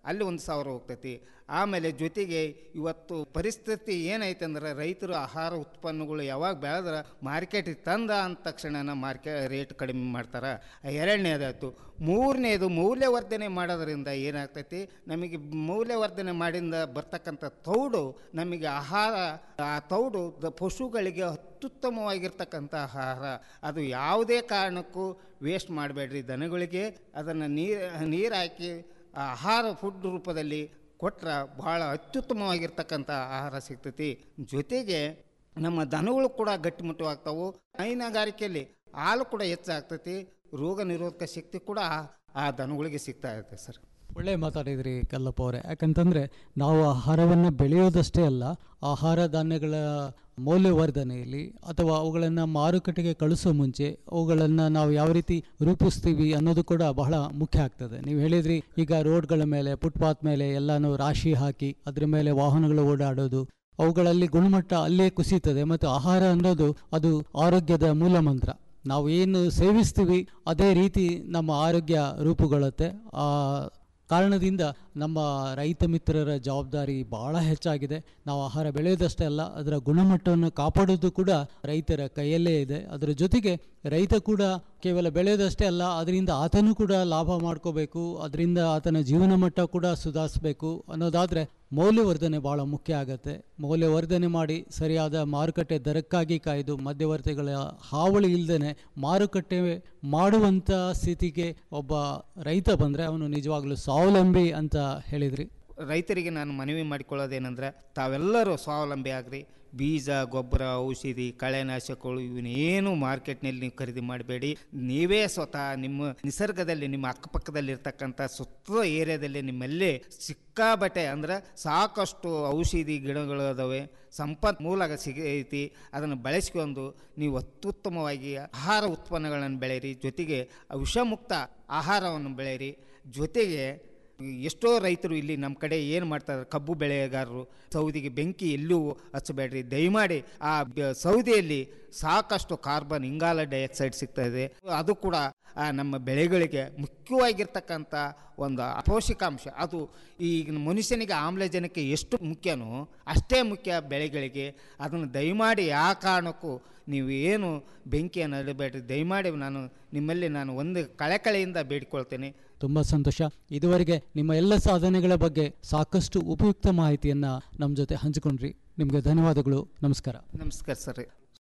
ಅಲ್ಲಿ ಒಂದು ಸಾವಿರ ಹೋಗ್ತೈತಿ ಆಮೇಲೆ ಜೊತೆಗೆ ಇವತ್ತು ಪರಿಸ್ಥಿತಿ ಏನೈತೆ ಅಂದ್ರೆ ರೈತರು ಆಹಾರ ಉತ್ಪನ್ನಗಳು ಯಾವಾಗ ಬೆಳೆದ್ರೆ ಮಾರ್ಕೆಟಿಗೆ ತಂದ ಅಂದ ತಕ್ಷಣ ಮಾರ್ಕೆ ರೇಟ್ ಕಡಿಮೆ ಮಾಡ್ತಾರೆ ಎರಡನೇದಾಯ್ತು ಮೂರನೇದು ಮೌಲ್ಯವರ್ಧನೆ ಮಾಡೋದ್ರಿಂದ ಏನಾಗ್ತೈತಿ ನಮಗೆ ಮೌಲ್ಯವರ್ಧನೆ ಮಾಡಿಂದ ಬರ್ತಕ್ಕಂಥ ತೌಡು ನಮಗೆ ಆಹಾರ ಆ ತೌಡು ದ- ಪಶುಗಳಿಗೆ ಅತ್ಯುತ್ತಮವಾಗಿರ್ತಕ್ಕಂಥ ಆಹಾರ ಅದು ಯಾವುದೇ ಕಾರಣಕ್ಕೂ ವೇಸ್ಟ್ ಮಾಡಬೇಡ್ರಿ ದನಗಳಿಗೆ ಅದನ್ನು ನೀರು ನೀರು ಹಾಕಿ ಆ ಆಹಾರ ಫುಡ್ ರೂಪದಲ್ಲಿ ಕೊಟ್ರೆ ಭಾಳ ಅತ್ಯುತ್ತಮವಾಗಿರ್ತಕ್ಕಂಥ ಆಹಾರ ಸಿಗ್ತೈತಿ ಜೊತೆಗೆ ನಮ್ಮ ದನಗಳು ಕೂಡ ಗಟ್ಟಿಮುಟ್ಟವಾಗ್ತಾವು ಹೈನುಗಾರಿಕೆಯಲ್ಲಿ ಹಾಲು ಕೂಡ ಹೆಚ್ಚಾಗ್ತೈತಿ ರೋಗ ನಿರೋಧಕ ಶಕ್ತಿ ಕೂಡ ಆ ದನಗಳಿಗೆ ಸಿಗ್ತಾ ಇರುತ್ತೆ ಸರ್
ಒಳ್ಳೆ ಮಾತಾಡಿದ್ರಿ ಕಲ್ಲಪ್ಪ ಅವರೇ ಯಾಕಂತಂದರೆ ನಾವು ಆಹಾರವನ್ನು ಬೆಳೆಯೋದಷ್ಟೇ ಅಲ್ಲ ಆಹಾರ ಧಾನ್ಯಗಳ ಮೌಲ್ಯವರ್ಧನೆಯಲ್ಲಿ ಅಥವಾ ಅವುಗಳನ್ನು ಮಾರುಕಟ್ಟೆಗೆ ಕಳಿಸೋ ಮುಂಚೆ ಅವುಗಳನ್ನು ನಾವು ಯಾವ ರೀತಿ ರೂಪಿಸ್ತೀವಿ ಅನ್ನೋದು ಕೂಡ ಬಹಳ ಮುಖ್ಯ ಆಗ್ತದೆ ನೀವು ಹೇಳಿದ್ರಿ ಈಗ ರೋಡ್ಗಳ ಮೇಲೆ ಫುಟ್ಪಾತ್ ಮೇಲೆ ಎಲ್ಲಾನು ರಾಶಿ ಹಾಕಿ ಅದ್ರ ಮೇಲೆ ವಾಹನಗಳು ಓಡಾಡೋದು ಅವುಗಳಲ್ಲಿ ಗುಣಮಟ್ಟ ಅಲ್ಲೇ ಕುಸಿತದೆ ಮತ್ತು ಆಹಾರ ಅನ್ನೋದು ಅದು ಆರೋಗ್ಯದ ಮೂಲ ಮಂತ್ರ ನಾವು ಏನು ಸೇವಿಸ್ತೀವಿ ಅದೇ ರೀತಿ ನಮ್ಮ ಆರೋಗ್ಯ ರೂಪುಗೊಳ್ಳುತ್ತೆ ಆ ಕಾರಣದಿಂದ ನಮ್ಮ ರೈತ ಮಿತ್ರರ ಜವಾಬ್ದಾರಿ ಬಹಳ ಹೆಚ್ಚಾಗಿದೆ ನಾವು ಆಹಾರ ಬೆಳೆಯೋದಷ್ಟೇ ಅಲ್ಲ ಅದರ ಗುಣಮಟ್ಟವನ್ನು ಕಾಪಾಡೋದು ಕೂಡ ರೈತರ ಕೈಯಲ್ಲೇ ಇದೆ ಅದರ ಜೊತೆಗೆ ರೈತ ಕೂಡ ಕೇವಲ ಬೆಳೆಯೋದಷ್ಟೇ ಅಲ್ಲ ಅದರಿಂದ ಆತನೂ ಕೂಡ ಲಾಭ ಮಾಡ್ಕೋಬೇಕು ಅದರಿಂದ ಆತನ ಜೀವನ ಮಟ್ಟ ಕೂಡ ಸುಧಾರಿಸಬೇಕು ಅನ್ನೋದಾದರೆ ಮೌಲ್ಯವರ್ಧನೆ ಭಾಳ ಮುಖ್ಯ ಆಗುತ್ತೆ ಮೌಲ್ಯವರ್ಧನೆ ಮಾಡಿ ಸರಿಯಾದ ಮಾರುಕಟ್ಟೆ ದರಕ್ಕಾಗಿ ಕಾಯ್ದು ಮಧ್ಯವರ್ತಿಗಳ ಹಾವಳಿ ಇಲ್ಲದೇ ಮಾರುಕಟ್ಟೆ ಮಾಡುವಂಥ ಸ್ಥಿತಿಗೆ ಒಬ್ಬ ರೈತ ಬಂದರೆ ಅವನು ನಿಜವಾಗ್ಲೂ ಸ್ವಾವಲಂಬಿ ಅಂತ ಹೇಳಿದ್ರಿ
ರೈತರಿಗೆ ನಾನು ಮನವಿ ಮಾಡಿಕೊಳ್ಳೋದೇನೆಂದ್ರೆ ತಾವೆಲ್ಲರೂ ಸ್ವಾವಲಂಬಿ ಆಗ್ರಿ ಬೀಜ ಗೊಬ್ಬರ ಔಷಧಿ ಕಳೆನಾಶಕಗಳು ಇವನ್ನೇನು ಮಾರ್ಕೆಟ್ನಲ್ಲಿ ನೀವು ಖರೀದಿ ಮಾಡಬೇಡಿ ನೀವೇ ಸ್ವತಃ ನಿಮ್ಮ ನಿಸರ್ಗದಲ್ಲಿ ನಿಮ್ಮ ಅಕ್ಕಪಕ್ಕದಲ್ಲಿ ಇರ್ತಕ್ಕಂಥ ಸುತ್ತ ಏರಿಯಾದಲ್ಲಿ ನಿಮ್ಮಲ್ಲೇ ಸಿಕ್ಕಾಬಟ್ಟೆ ಅಂದ್ರೆ ಸಾಕಷ್ಟು ಔಷಧಿ ಗಿಡಗಳು ಅದಾವೆ ಸಂಪನ್ಮೂಲ ಸಿಗೈತಿ ಅದನ್ನು ಬಳಸ್ಕೊಂಡು ನೀವು ಅತ್ಯುತ್ತಮವಾಗಿ ಆಹಾರ ಉತ್ಪನ್ನಗಳನ್ನು ಬೆಳೆಯಿರಿ ಜೊತೆಗೆ ವಿಷಮುಕ್ತ ಆಹಾರವನ್ನು ಬೆಳೆಯಿರಿ ಜೊತೆಗೆ ಎಷ್ಟೋ ರೈತರು ಇಲ್ಲಿ ನಮ್ಮ ಕಡೆ ಏನು ಮಾಡ್ತಾರೆ ಕಬ್ಬು ಬೆಳೆಗಾರರು ಸೌದಿಗೆ ಬೆಂಕಿ ಎಲ್ಲೂ ಹಚ್ಚಬೇಡ್ರಿ ದಯಮಾಡಿ ಆ ಬ- ಸೌದೆಯಲ್ಲಿ ಸಾಕಷ್ಟು ಕಾರ್ಬನ್ ಇಂಗಾಲ ಡೈಆಕ್ಸೈಡ್ ಸಿಗ್ತಾ ಇದೆ ಅದು ಕೂಡ ಆ ನಮ್ಮ ಬೆಳೆಗಳಿಗೆ ಮುಖ್ಯವಾಗಿರ್ತಕ್ಕಂಥ ಒಂದು ಪೋಷಕಾಂಶ ಅದು ಈಗ ಮನುಷ್ಯನಿಗೆ ಆಮ್ಲಜನಕ ಎಷ್ಟು ಮುಖ್ಯನೋ ಅಷ್ಟೇ ಮುಖ್ಯ ಬೆಳೆಗಳಿಗೆ ಅದನ್ನು ದಯಮಾಡಿ ಯಾವ ಕಾರಣಕ್ಕೂ ನೀವು ಏನು ಬೆಂಕಿಯನ್ನು ಅಡಬೇಡ್ರಿ ದಯಮಾಡಿ ನಾನು ನಿಮ್ಮಲ್ಲಿ ನಾನು ಒಂದು ಕಳೆಕಳೆಯಿಂದ ಬೇಡಿಕೊಳ್ತೇನೆ
ತುಂಬ ಸಂತೋಷ ಇದುವರೆಗೆ ನಿಮ್ಮ ಎಲ್ಲ ಸಾಧನೆಗಳ ಬಗ್ಗೆ ಸಾಕಷ್ಟು ಉಪಯುಕ್ತ ಮಾಹಿತಿಯನ್ನು ನಮ್ಮ ಜೊತೆ ಹಂಚಿಕೊಂಡ್ರಿ ನಿಮಗೆ ಧನ್ಯವಾದಗಳು ನಮಸ್ಕಾರ
ನಮಸ್ಕಾರ ಸರ್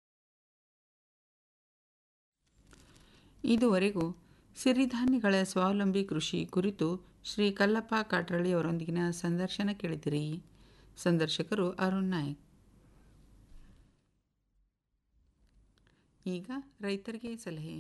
ಇದುವರೆಗೂ ಸಿರಿಧಾನ್ಯಗಳ ಸ್ವಾವಲಂಬಿ ಕೃಷಿ ಕುರಿತು ಶ್ರೀ ಕಲ್ಲಪ್ಪ ಕಾಟ್ರಳ್ಳಿ ಅವರೊಂದಿಗಿನ ಸಂದರ್ಶನ ಕೇಳಿದಿರಿ ಸಂದರ್ಶಕರು ಅರುಣ್ ನಾಯಕ್ ಈಗ ರೈತರಿಗೆ ಸಲಹೆ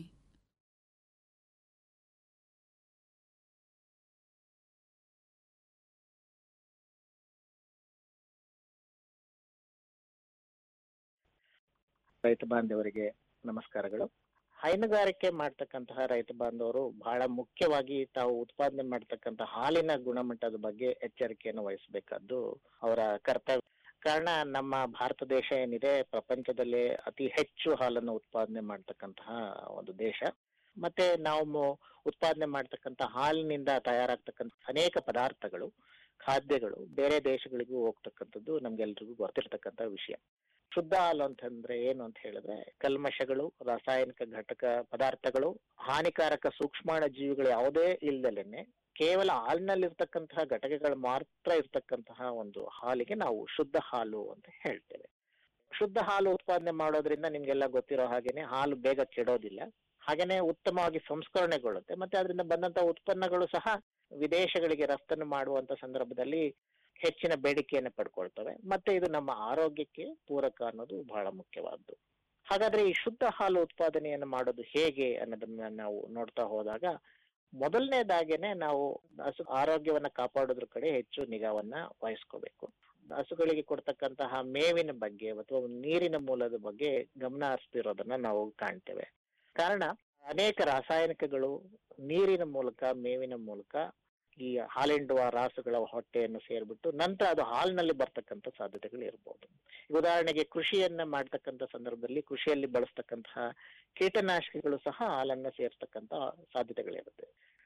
ರೈತ ಬಾಂಧವರಿಗೆ ನಮಸ್ಕಾರಗಳು ಹೈನುಗಾರಿಕೆ ಮಾಡ್ತಕ್ಕಂತಹ ರೈತ ಬಾಂಧವರು ಬಹಳ ಮುಖ್ಯವಾಗಿ ತಾವು ಉತ್ಪಾದನೆ ಮಾಡ್ತಕ್ಕಂಥ ಹಾಲಿನ ಗುಣಮಟ್ಟದ ಬಗ್ಗೆ ಎಚ್ಚರಿಕೆಯನ್ನು ವಹಿಸಬೇಕಾದ್ದು ಅವರ ಕರ್ತವ್ಯ ಕಾರಣ ನಮ್ಮ ಭಾರತ ದೇಶ ಏನಿದೆ ಪ್ರಪಂಚದಲ್ಲೇ ಅತಿ ಹೆಚ್ಚು ಹಾಲನ್ನು ಉತ್ಪಾದನೆ ಮಾಡ್ತಕ್ಕಂತಹ ಒಂದು ದೇಶ ಮತ್ತೆ ನಾವು ಮು- ಉತ್ಪಾದನೆ ಮಾಡ್ತಕ್ಕಂಥ ಹಾಲಿನಿಂದ ತಯಾರಾಗ್ತಕ್ಕಂಥ ಅನೇಕ ಪದಾರ್ಥಗಳು ಖಾದ್ಯಗಳು ಬೇರೆ ದೇಶಗಳಿಗೂ ಹೋಗ್ತಕ್ಕಂಥದ್ದು ನಮ್ಗೆಲ್ರಿಗೂ ಗೊತ್ತಿರ್ತಕ್ಕಂಥ ವಿಷಯ ಶುದ್ಧ ಹಾಲು ಅಂತಂದ್ರೆ ಏನು ಅಂತ ಹೇಳಿದ್ರೆ ಕಲ್ಮಶಗಳು ರಾಸಾಯನಿಕ ಘಟಕ ಪದಾರ್ಥಗಳು ಹಾನಿಕಾರಕ ಸೂಕ್ಷ್ಮಾಣು ಜೀವಿಗಳು ಯಾವುದೇ ಇಲ್ದಲೇನೆ ಕೇವಲ ಹಾಲಿನಲ್ಲಿರ್ತಕ್ಕಂತಹ ಘಟಕಗಳು ಮಾತ್ರ ಇರ್ತಕ್ಕಂತಹ ಒಂದು ಹಾಲಿಗೆ ನಾವು ಶುದ್ಧ ಹಾಲು ಅಂತ ಹೇಳ್ತೇವೆ ಶುದ್ಧ ಹಾಲು ಉತ್ಪಾದನೆ ಮಾಡೋದ್ರಿಂದ ನಿಮ್ಗೆಲ್ಲ ಗೊತ್ತಿರೋ ಹಾಗೇನೆ ಹಾಲು ಬೇಗ ಕೆಡೋದಿಲ್ಲ ಹಾಗೇನೆ ಉತ್ತಮವಾಗಿ ಸಂಸ್ಕರಣೆಗೊಳ್ಳುತ್ತೆ ಮತ್ತೆ ಅದರಿಂದ ಬಂದಂತ ಉತ್ಪನ್ನಗಳು ಸಹ ವಿದೇಶಗಳಿಗೆ ರಫ್ತನ್ನು ಮಾಡುವಂತ ಸಂದರ್ಭದಲ್ಲಿ ಹೆಚ್ಚಿನ ಬೇಡಿಕೆಯನ್ನು ಪಡ್ಕೊಳ್ತವೆ ಮತ್ತೆ ಇದು ನಮ್ಮ ಆರೋಗ್ಯಕ್ಕೆ ಪೂರಕ ಅನ್ನೋದು ಬಹಳ ಮುಖ್ಯವಾದ್ದು ಹಾಗಾದ್ರೆ ಈ ಶುದ್ಧ ಹಾಲು ಉತ್ಪಾದನೆಯನ್ನು ಮಾಡೋದು ಹೇಗೆ ಅನ್ನೋದನ್ನ ನಾವು ನೋಡ್ತಾ ಹೋದಾಗ ಮೊದಲನೇದಾಗೇನೆ ನಾವು ಹಸು ಆರೋಗ್ಯವನ್ನ ಕಾಪಾಡೋದ್ರ ಕಡೆ ಹೆಚ್ಚು ನಿಗಾವನ್ನ ವಹಿಸ್ಕೋಬೇಕು ಹಸುಗಳಿಗೆ ಕೊಡ್ತಕ್ಕಂತಹ ಮೇವಿನ ಬಗ್ಗೆ ಅಥವಾ ನೀರಿನ ಮೂಲದ ಬಗ್ಗೆ ಗಮನ ಹರಿಸ್ತಿರೋದನ್ನ ನಾವು ಕಾಣ್ತೇವೆ ಕಾರಣ ಅನೇಕ ರಾಸಾಯನಿಕಗಳು ನೀರಿನ ಮೂಲಕ ಮೇವಿನ ಮೂಲಕ ಈ ಹಾಲಿಂಡುವ ರಾಸುಗಳ ಹೊಟ್ಟೆಯನ್ನು ಸೇರ್ಬಿಟ್ಟು ನಂತರ ಅದು ಹಾಲಿನಲ್ಲಿ ಬರ್ತಕ್ಕಂಥ ಸಾಧ್ಯತೆಗಳು ಇರಬಹುದು ಈಗ ಉದಾಹರಣೆಗೆ ಕೃಷಿಯನ್ನ ಮಾಡ್ತಕ್ಕಂಥ ಸಂದರ್ಭದಲ್ಲಿ ಕೃಷಿಯಲ್ಲಿ ಬಳಸ್ತಕ್ಕಂತಹ ಕೀಟನಾಶಕಗಳು ಸಹ ಹಾಲನ್ನ ಸೇರ್ತಕ್ಕಂಥ ಸಾಧ್ಯತೆಗಳಿರುತ್ತೆ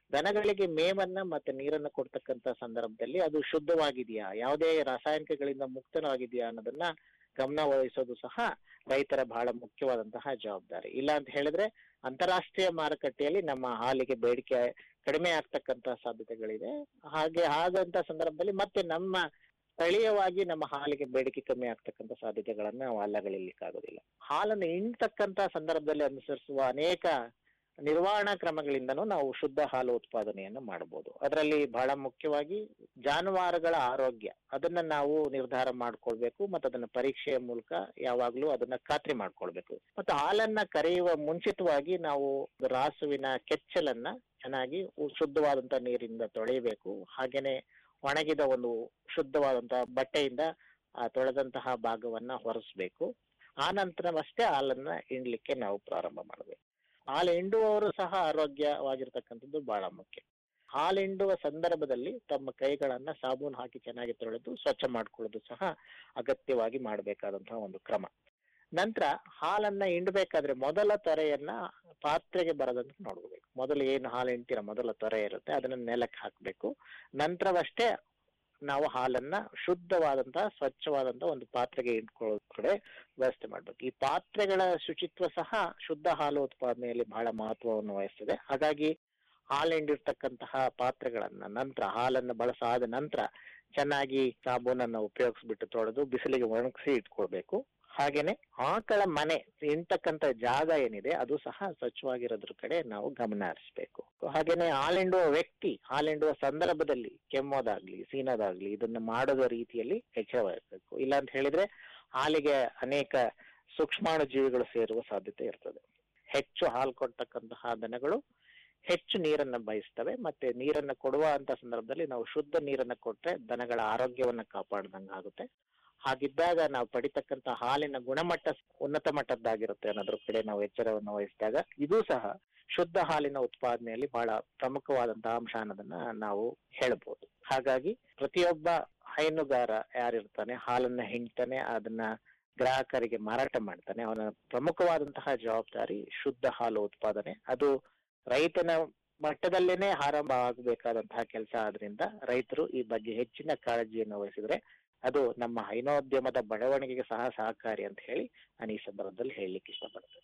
ದನಗಳಿಗೆ ಮೇವನ್ನ ಮತ್ತೆ ನೀರನ್ನ ಕೊಡ್ತಕ್ಕಂತ ಸಂದರ್ಭದಲ್ಲಿ ಅದು ಶುದ್ಧವಾಗಿದೆಯಾ ಯಾವುದೇ ರಾಸಾಯನಿಕಗಳಿಂದ ಮುಕ್ತವಾಗಿದೆಯಾ ಅನ್ನೋದನ್ನ ಗಮನ ವಹಿಸೋದು ಸಹ ರೈತರ ಬಹಳ ಮುಖ್ಯವಾದಂತಹ ಜವಾಬ್ದಾರಿ ಇಲ್ಲ ಅಂತ ಹೇಳಿದ್ರೆ ಅಂತಾರಾಷ್ಟ್ರೀಯ ಮಾರುಕಟ್ಟೆಯಲ್ಲಿ ನಮ್ಮ ಹಾಲಿಗೆ ಬೇಡಿಕೆ ಕಡಿಮೆ ಆಗ್ತಕ್ಕಂತ ಸಾಧ್ಯತೆಗಳಿದೆ ಹಾಗೆ ಆದಂತ ಸಂದರ್ಭದಲ್ಲಿ ಮತ್ತೆ ನಮ್ಮ ಸ್ಥಳೀಯವಾಗಿ ನಮ್ಮ ಹಾಲಿಗೆ ಬೇಡಿಕೆ ಕಮ್ಮಿ ಆಗ್ತಕ್ಕಂಥ ಸಾಧ್ಯತೆಗಳನ್ನ ನಾವು ಅಲ್ಲಗಳಿಲಿಕ್ಕಾಗೋದಿಲ್ಲ ಹಾಲನ್ನು ಹಿಂಡ್ತಕ್ಕಂತ ಸಂದರ್ಭದಲ್ಲಿ ಅನುಸರಿಸುವ ಅನೇಕ ನಿರ್ವಹಣಾ ಕ್ರಮಗಳಿಂದನೂ ನಾವು ಶುದ್ಧ ಹಾಲು ಉತ್ಪಾದನೆಯನ್ನು ಮಾಡಬಹುದು ಅದರಲ್ಲಿ ಬಹಳ ಮುಖ್ಯವಾಗಿ ಜಾನುವಾರುಗಳ ಆರೋಗ್ಯ ಅದನ್ನ ನಾವು ನಿರ್ಧಾರ ಮಾಡ್ಕೊಳ್ಬೇಕು ಮತ್ತು ಅದನ್ನ ಪರೀಕ್ಷೆಯ ಮೂಲಕ ಯಾವಾಗ್ಲೂ ಅದನ್ನ ಖಾತ್ರಿ ಮಾಡ್ಕೊಳ್ಬೇಕು ಮತ್ತು ಹಾಲನ್ನ ಕರೆಯುವ ಮುಂಚಿತವಾಗಿ ನಾವು ರಾಸುವಿನ ಕೆಚ್ಚಲನ್ನ ಚೆನ್ನಾಗಿ ಉ- ಶುದ್ಧವಾದಂತ ನೀರಿಂದ ತೊಳೆಯಬೇಕು ಹಾಗೇನೆ ಒಣಗಿದ ಒಂದು ಶುದ್ಧವಾದಂತ ಬಟ್ಟೆಯಿಂದ ಆ ತೊಳೆದಂತಹ ಭಾಗವನ್ನ ಹೊರಸ್ಬೇಕು ಆ ನಂತರವಷ್ಟೇ ಹಾಲನ್ನ ಹಿಂಡ್ಲಿಕ್ಕೆ ನಾವು ಪ್ರಾರಂಭ ಮಾಡಬೇಕು ಹಾಲು ಹಿಂಡುವವರು ಸಹ ಆರೋಗ್ಯವಾಗಿರ್ತಕ್ಕಂಥದ್ದು ಬಹಳ ಮುಖ್ಯ ಹಾಲು ಹಿಂಡುವ ಸಂದರ್ಭದಲ್ಲಿ ತಮ್ಮ ಕೈಗಳನ್ನ ಸಾಬೂನು ಹಾಕಿ ಚೆನ್ನಾಗಿ ತೊಳೆದು ಸ್ವಚ್ಛ ಮಾಡ್ಕೊಳ್ಳೋದು ಸಹ ಅಗತ್ಯವಾಗಿ ಮಾಡಬೇಕಾದಂತಹ ಒಂದು ಕ್ರಮ ನಂತರ ಹಾಲನ್ನ ಹಿಂಡ್ಬೇಕಾದ್ರೆ ಮೊದಲ ತೊರೆಯನ್ನ ಪಾತ್ರೆಗೆ ಬರದಂತೆ ನೋಡ್ಕೋಬೇಕು ಮೊದಲು ಏನು ಹಾಲು ಹಿಂಡ್ತೀರ ಮೊದಲ ತೊರೆ ಇರುತ್ತೆ ಅದನ್ನ ನೆಲಕ್ಕೆ ಹಾಕ್ಬೇಕು ನಂತರವಷ್ಟೇ ನಾವು ಹಾಲನ್ನ ಶುದ್ಧವಾದಂತಹ ಸ್ವಚ್ಛವಾದಂತಹ ಒಂದು ಪಾತ್ರೆಗೆ ಇಟ್ಕೊಳ್ಳೋ ಕಡೆ ವ್ಯವಸ್ಥೆ ಮಾಡ್ಬೇಕು ಈ ಪಾತ್ರೆಗಳ ಶುಚಿತ್ವ ಸಹ ಶುದ್ಧ ಹಾಲು ಉತ್ಪಾದನೆಯಲ್ಲಿ ಬಹಳ ಮಹತ್ವವನ್ನು ವಹಿಸ್ತದೆ ಹಾಗಾಗಿ ಹಾಲು ಹಿಂಡಿರ್ತಕ್ಕಂತಹ ಪಾತ್ರೆಗಳನ್ನ ನಂತರ ಹಾಲನ್ನು ಬಳಸಾದ ನಂತರ ಚೆನ್ನಾಗಿ ಸಾಬೂನನ್ನ ಉಪಯೋಗಿಸ್ಬಿಟ್ಟು ತೊಳೆದು ಬಿಸಿಲಿಗೆ ಒಣಗಿಸಿ ಇಟ್ಕೊಳ್ಬೇಕು ಹಾಗೇನೆ ಆಕಳ ಮನೆ ಇಂತಕ್ಕಂತ ಜಾಗ ಏನಿದೆ ಅದು ಸಹ ಸ್ವಚ್ಛವಾಗಿರೋದ್ರ ಕಡೆ ನಾವು ಗಮನ ಹರಿಸ್ಬೇಕು ಹಾಗೇನೆ ಹಾಲಿಂಡುವ ವ್ಯಕ್ತಿ ಹಾಲಿಂಡುವ ಸಂದರ್ಭದಲ್ಲಿ ಕೆಮ್ಮೋದಾಗ್ಲಿ ಸೀನೋದಾಗ್ಲಿ ಇದನ್ನ ಮಾಡದ ರೀತಿಯಲ್ಲಿ ಎಚ್ಚರ ವಹಿಸ್ಬೇಕು ಇಲ್ಲ ಅಂತ ಹೇಳಿದ್ರೆ ಹಾಲಿಗೆ ಅನೇಕ ಸೂಕ್ಷ್ಮಾಣು ಜೀವಿಗಳು ಸೇರುವ ಸಾಧ್ಯತೆ ಇರ್ತದೆ ಹೆಚ್ಚು ಹಾಲು ಕೊಡ್ತಕ್ಕಂತಹ ದನಗಳು ಹೆಚ್ಚು ನೀರನ್ನ ಬಯಸ್ತವೆ ಮತ್ತೆ ನೀರನ್ನ ಕೊಡುವ ಅಂತ ಸಂದರ್ಭದಲ್ಲಿ ನಾವು ಶುದ್ಧ ನೀರನ್ನ ಕೊಟ್ರೆ ದನಗಳ ಆರೋಗ್ಯವನ್ನ ಕಾಪಾಡ್ದಂಗ ಆಗುತ್ತೆ ಹಾಗಿದ್ದಾಗ ನಾವು ಪಡಿತಕ್ಕಂತ ಹಾಲಿನ ಗುಣಮಟ್ಟ ಉನ್ನತ ಮಟ್ಟದ್ದಾಗಿರುತ್ತೆ ಅನ್ನೋದ್ರ ಕಡೆ ನಾವು ಎಚ್ಚರವನ್ನು ವಹಿಸಿದಾಗ ಇದು ಸಹ ಶುದ್ಧ ಹಾಲಿನ ಉತ್ಪಾದನೆಯಲ್ಲಿ ಬಹಳ ಪ್ರಮುಖವಾದಂತಹ ಅಂಶ ಅನ್ನೋದನ್ನ ನಾವು ಹೇಳ್ಬೋದು ಹಾಗಾಗಿ ಪ್ರತಿಯೊಬ್ಬ ಹೈನುಗಾರ ಯಾರಿರ್ತಾನೆ ಹಾಲನ್ನ ಹಿಂಡ್ತಾನೆ ಅದನ್ನ ಗ್ರಾಹಕರಿಗೆ ಮಾರಾಟ ಮಾಡ್ತಾನೆ ಅವನ ಪ್ರಮುಖವಾದಂತಹ ಜವಾಬ್ದಾರಿ ಶುದ್ಧ ಹಾಲು ಉತ್ಪಾದನೆ ಅದು ರೈತನ ಮಟ್ಟದಲ್ಲೇನೆ ಆರಂಭ ಆಗಬೇಕಾದಂತಹ ಕೆಲಸ ಆದ್ರಿಂದ ರೈತರು ಈ ಬಗ್ಗೆ ಹೆಚ್ಚಿನ ಕಾಳಜಿಯನ್ನು ವಹಿಸಿದ್ರೆ ಅದು ನಮ್ಮ ಹೈನೋದ್ಯಮದ ಬೆಳವಣಿಗೆಗೆ ಸಹ ಸಹಕಾರಿ ಅಂತ ಹೇಳಿ ನಾನು ಈ ಸಂದರ್ಭದಲ್ಲಿ ಹೇಳಲಿಕ್ಕೆ ಇಷ್ಟಪಡ್ತೇನೆ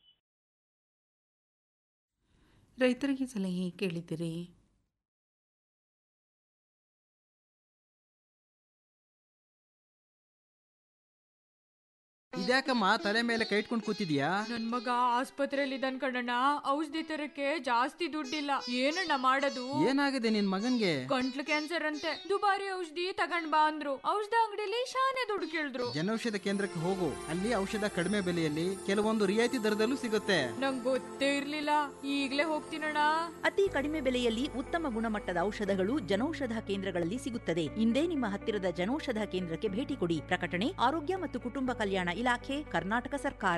ರೈತರಿಗೆ ಸಲಹೆ ಕೇಳಿದಿರಿ
ಇದ್ಯಾಕಮ್ಮ ತಲೆ ಮೇಲೆ ಕೈ ಇಟ್ಕೊಂಡು ಕೂತಿದ್ಯಾ
ನನ್ ಮಗ ಆಸ್ಪತ್ರೆಯಲ್ಲಿ ಇದ್ದಾನ್ ಕಣಣ್ಣ ಔಷಧಿ ತರಕ್ಕೆ ಜಾಸ್ತಿ ದುಡ್ಡಿಲ್ಲ ಏನಣ್ಣ ಮಾಡೋದು
ಏನಾಗಿದೆ ನಿನ್ ಮಗನ್ಗೆ
ಗಂಟ್ಲು ಕ್ಯಾನ್ಸರ್ ಅಂತೆ ದುಬಾರಿ ಔಷಧಿ ತಗೊಂಡ್ ಬಾ ಅಂದ್ರು ಔಷಧ ಅಂಗಡಿಲಿ ಶಾನೆ ದುಡ್ಡು ಕೇಳಿದ್ರು
ಜನೌಷಧ ಕೇಂದ್ರಕ್ಕೆ ಹೋಗು ಅಲ್ಲಿ ಔಷಧ ಕಡಿಮೆ ಬೆಲೆಯಲ್ಲಿ ಕೆಲವೊಂದು ರಿಯಾಯಿತಿ ದರದಲ್ಲೂ ಸಿಗುತ್ತೆ
ನಂಗ್ ಗೊತ್ತೇ ಇರ್ಲಿಲ್ಲ ಈಗ್ಲೇ ಹೋಗ್ತೀನಣ್ಣ
ಅತಿ ಕಡಿಮೆ ಬೆಲೆಯಲ್ಲಿ ಉತ್ತಮ ಗುಣಮಟ್ಟದ ಔಷಧಗಳು ಜನೌಷಧ ಕೇಂದ್ರಗಳಲ್ಲಿ ಸಿಗುತ್ತದೆ ಇಂದೇ ನಿಮ್ಮ ಹತ್ತಿರದ ಜನೌಷಧ ಕೇಂದ್ರಕ್ಕೆ ಭೇಟಿ ಕೊಡಿ ಪ್ರಕಟಣೆ ಆರೋಗ್ಯ ಮತ್ತು ಕುಟುಂಬ ಕಲ್ಯಾಣ ಇಲಾಖೆ ಕರ್ನಾಟಕ ಸರ್ಕಾರ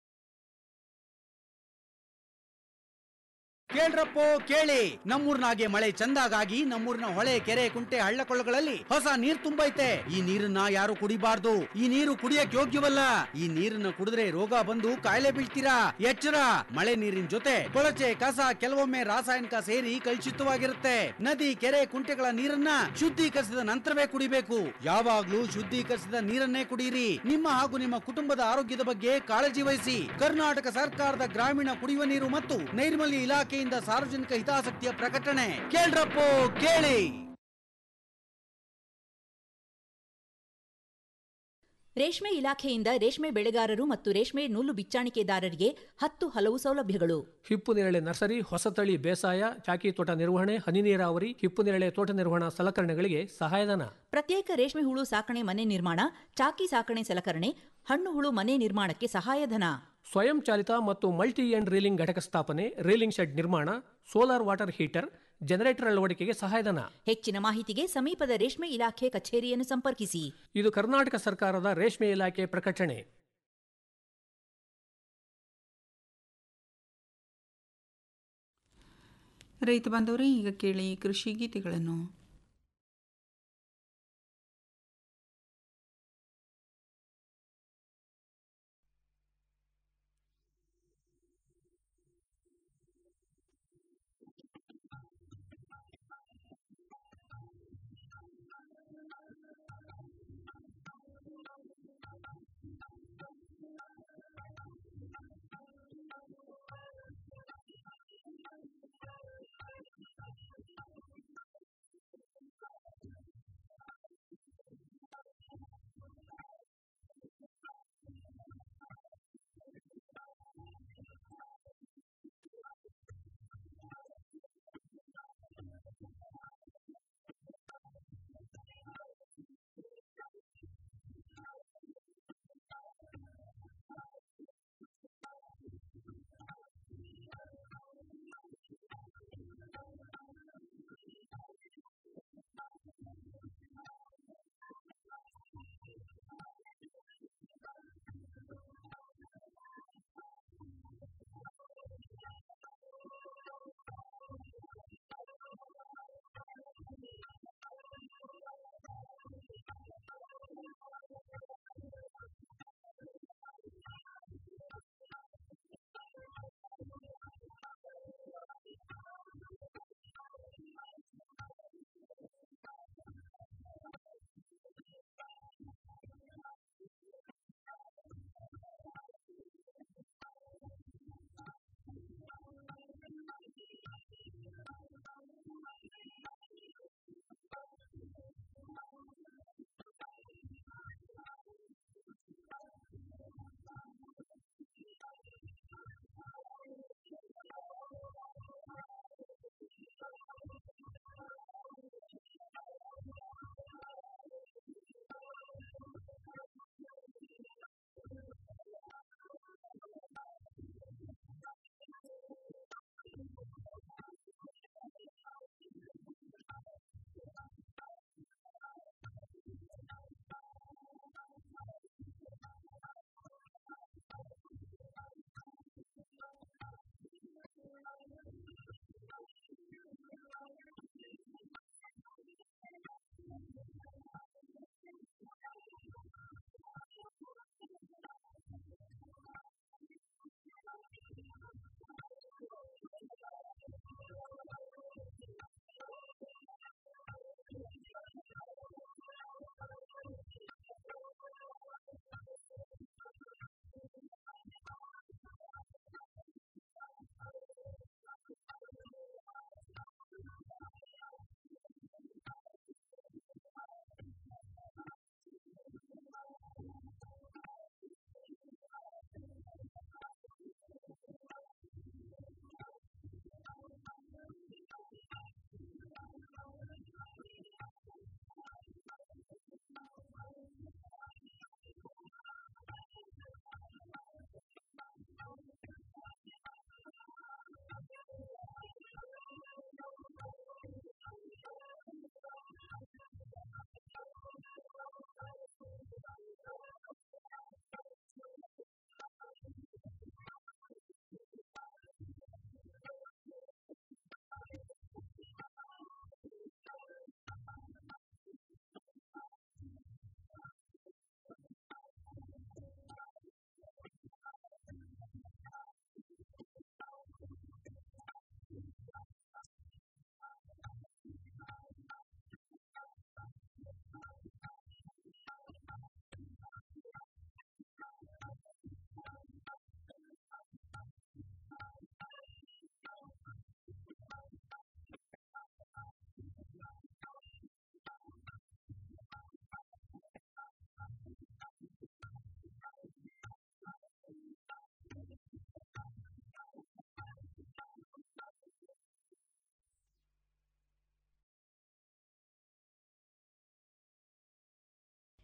ಕೇಳ್ರಪ್ಪೋ ಕೇಳಿ ನಮ್ಮೂರ್ನಾಗೆ ಮಳೆ ಚಂದಾಗಾಗಿ ನಮ್ಮೂರಿನ ಹೊಳೆ ಕೆರೆ ಕುಂಟೆ ಹಳ್ಳಕೊಳ್ಳಗಳಲ್ಲಿ ಹೊಸ ನೀರ್ ತುಂಬೈತೆ ಈ ನೀರನ್ನ ಯಾರು ಕುಡಿಬಾರ್ದು ಈ ನೀರು ಕುಡಿಯಕ್ ಯೋಗ್ಯವಲ್ಲ ಈ ನೀರನ್ನ ಕುಡಿದ್ರೆ ರೋಗ ಬಂದು ಕಾಯಿಲೆ ಬೀಳ್ತೀರಾ ಎಚ್ಚರ ಮಳೆ ನೀರಿನ ಜೊತೆ ಕೊಳಚೆ ಕಸ ಕೆಲವೊಮ್ಮೆ ರಾಸಾಯನಿಕ ಸೇರಿ ಕಲುಷಿತವಾಗಿರುತ್ತೆ ನದಿ ಕೆರೆ ಕುಂಟೆಗಳ ನೀರನ್ನ ಶುದ್ಧೀಕರಿಸಿದ ನಂತರವೇ ಕುಡಿಬೇಕು ಯಾವಾಗ್ಲೂ ಶುದ್ಧೀಕರಿಸಿದ ನೀರನ್ನೇ ಕುಡಿಯಿರಿ ನಿಮ್ಮ ಹಾಗೂ ನಿಮ್ಮ ಕುಟುಂಬದ ಆರೋಗ್ಯದ ಬಗ್ಗೆ ಕಾಳಜಿ ವಹಿಸಿ ಕರ್ನಾಟಕ ಸರ್ಕಾರದ ಗ್ರಾಮೀಣ ಕುಡಿಯುವ ನೀರು ಮತ್ತು ನೈರ್ಮಲ್ಯ ಇಲಾಖೆಯಿಂದ ಸಾರ್ವಜನಿಕ ಹಿತಾಸಕ್ತಿಯ ಪ್ರಕಟಣೆ ಕೇಳ್ರಪ್ಪೋ ಕೇಳಿ
ರೇಷ್ಮೆ ಇಲಾಖೆಯಿಂದ ರೇಷ್ಮೆ ಬೆಳೆಗಾರರು ಮತ್ತು ರೇಷ್ಮೆ ನೂಲು ಬಿಚ್ಚಾಣಿಕೆದಾರರಿಗೆ ಹತ್ತು ಹಲವು ಸೌಲಭ್ಯಗಳು
ಹಿಪ್ಪು ನೇರಳೆ ನರ್ಸರಿ ಹೊಸತಳಿ ಬೇಸಾಯ ಚಾಕಿ ತೋಟ ನಿರ್ವಹಣೆ ಹನಿ ನೀರಾವರಿ ಹಿಪ್ಪು ನೇರಳೆ ತೋಟ ನಿರ್ವಹಣಾ ಸಲಕರಣೆಗಳಿಗೆ ಸಹಾಯಧನ
ಪ್ರತ್ಯೇಕ ರೇಷ್ಮೆ ಹುಳು ಸಾಕಣೆ ಮನೆ ನಿರ್ಮಾಣ ಚಾಕಿ ಸಾಕಣೆ ಸಲಕರಣೆ ಹಣ್ಣು ಹುಳು ಮನೆ ನಿರ್ಮಾಣಕ್ಕೆ ಸಹಾಯಧನ
ಸ್ವಯಂ ಚಾಲಿತ ಮತ್ತು ಮಲ್ಟಿ ಎಂಡ್ ರೀಲಿಂಗ್ ಘಟಕ ಸ್ಥಾಪನೆ ರೀಲಿಂಗ್ ಶೆಡ್ ನಿರ್ಮಾಣ ಸೋಲಾರ್ ವಾಟರ್ ಹೀಟರ್ ಜನರೇಟರ್ ಅಳವಡಿಕೆಗೆ ಸಹಾಯಧನ
ಹೆಚ್ಚಿನ ಮಾಹಿತಿಗೆ ಸಮೀಪದ ರೇಷ್ಮೆ ಇಲಾಖೆ ಕಚೇರಿಯನ್ನು ಸಂಪರ್ಕಿಸಿ
ಇದು ಕರ್ನಾಟಕ ಸರ್ಕಾರದ ರೇಷ್ಮೆ ಇಲಾಖೆ ಪ್ರಕಟಣೆ
ರೈತ ಬಾಂಧವರೇ ಈಗ ಕೇಳಿ ಕೃಷಿ ಗೀತೆಗಳನ್ನು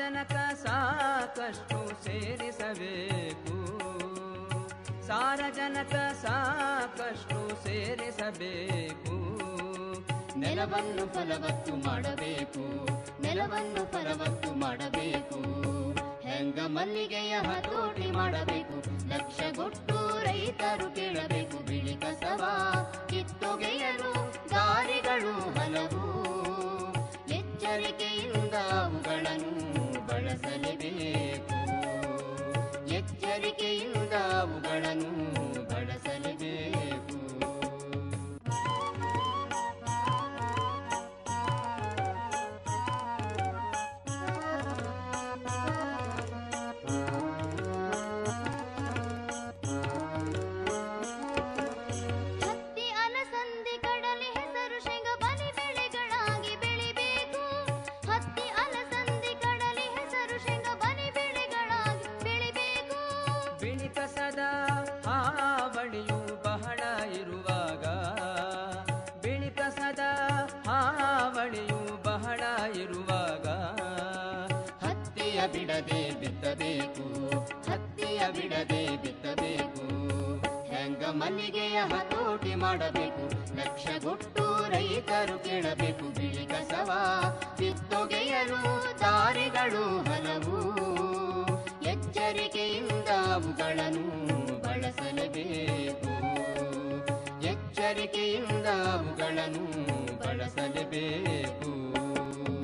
ಸಾರಜನಕ ಸಾಕಷ್ಟು ಸೇರಿಸಬೇಕು ಸಾರಜನಕ ಸಾಕಷ್ಟು ಸೇರಿಸಬೇಕು
ನೆಲವನ್ನು ಫಲವತ್ತು ಮಾಡಬೇಕು ನೆಲವನ್ನು ಫಲವತ್ತು ಮಾಡಬೇಕು ಹೆಂಗ ಮಲ್ಲಿಗೆಯ ಹತೋಟಿ ಮಾಡಬೇಕು ಲಕ್ಷಗೊಟ್ಟು ರೈತರು ಕೇಳಬೇಕು ಬಿಳಿ ಕಸವ ಕಿತ್ತೊಗೆಯಲು ದಾರಿಗಳು ಹಲವು ಎಚ್ಚರಿಕೆಯಿಂದ ಅವುಗಳನ್ನು ಬಳಸಲೇಬೇಕು ಎಚ್ಚರಿಕೆಯಿಂದ ಅವುಗಳನ್ನು ಬಳಸಲೇಬೇಕು ಹತ್ತಿ ಅಲಸಂದಿ ಕಡಲೆ ಹೆಸರು ಶೇಂಗ ಬಲಿ ಬೆಳೆಗಳಾಗಿ ಬೆಳಿಬೇಕು ಹತ್ತಿ ಅಲಸಂದಿ ಕಡಲೆ ಹೆಸರು ಶೇಂಗ ಬಲಿ ಬೆಳೆಗಳಾಗಿ ಬೆಳಿಬೇಕು
ಬಿಳಿ ಕಸದ ಹಾವಳಿಯು ಬಹಳ ಇರುವಾಗ ಬಿಳಿ ಕಸದ ಹಾವಳಿಯು ಬಹಳ ಇರುವಾಗ
ಹತ್ತಿಯ ಬಿಡದೆ ಬಿತ್ತಬೇಕು ಹತ್ತಿಯ ಬಿಡದೆ ಬಿತ್ತಬೇಕು ಹೆಂಗ ಮಲ್ಲಿಗೆಯ ಹತೋಟಿ ಮಾಡಬೇಕು ಲಕ್ಷಗೊಟ್ಟು ರೈತರು ಕೇಳಬೇಕು ಬಿಳಿ ಕಸವ ಕಿತ್ತೊಗೆಯಲು ದಾರಿಗಳು ಹಲವು ಎಚ್ಚರಿಕೆಯಿಂದ ಅವುಗಳನ್ನು ಬಳಸಲೇಬೇಕು ಎಚ್ಚರಿಕೆಯಿಂದ ಅವುಗಳನ್ನು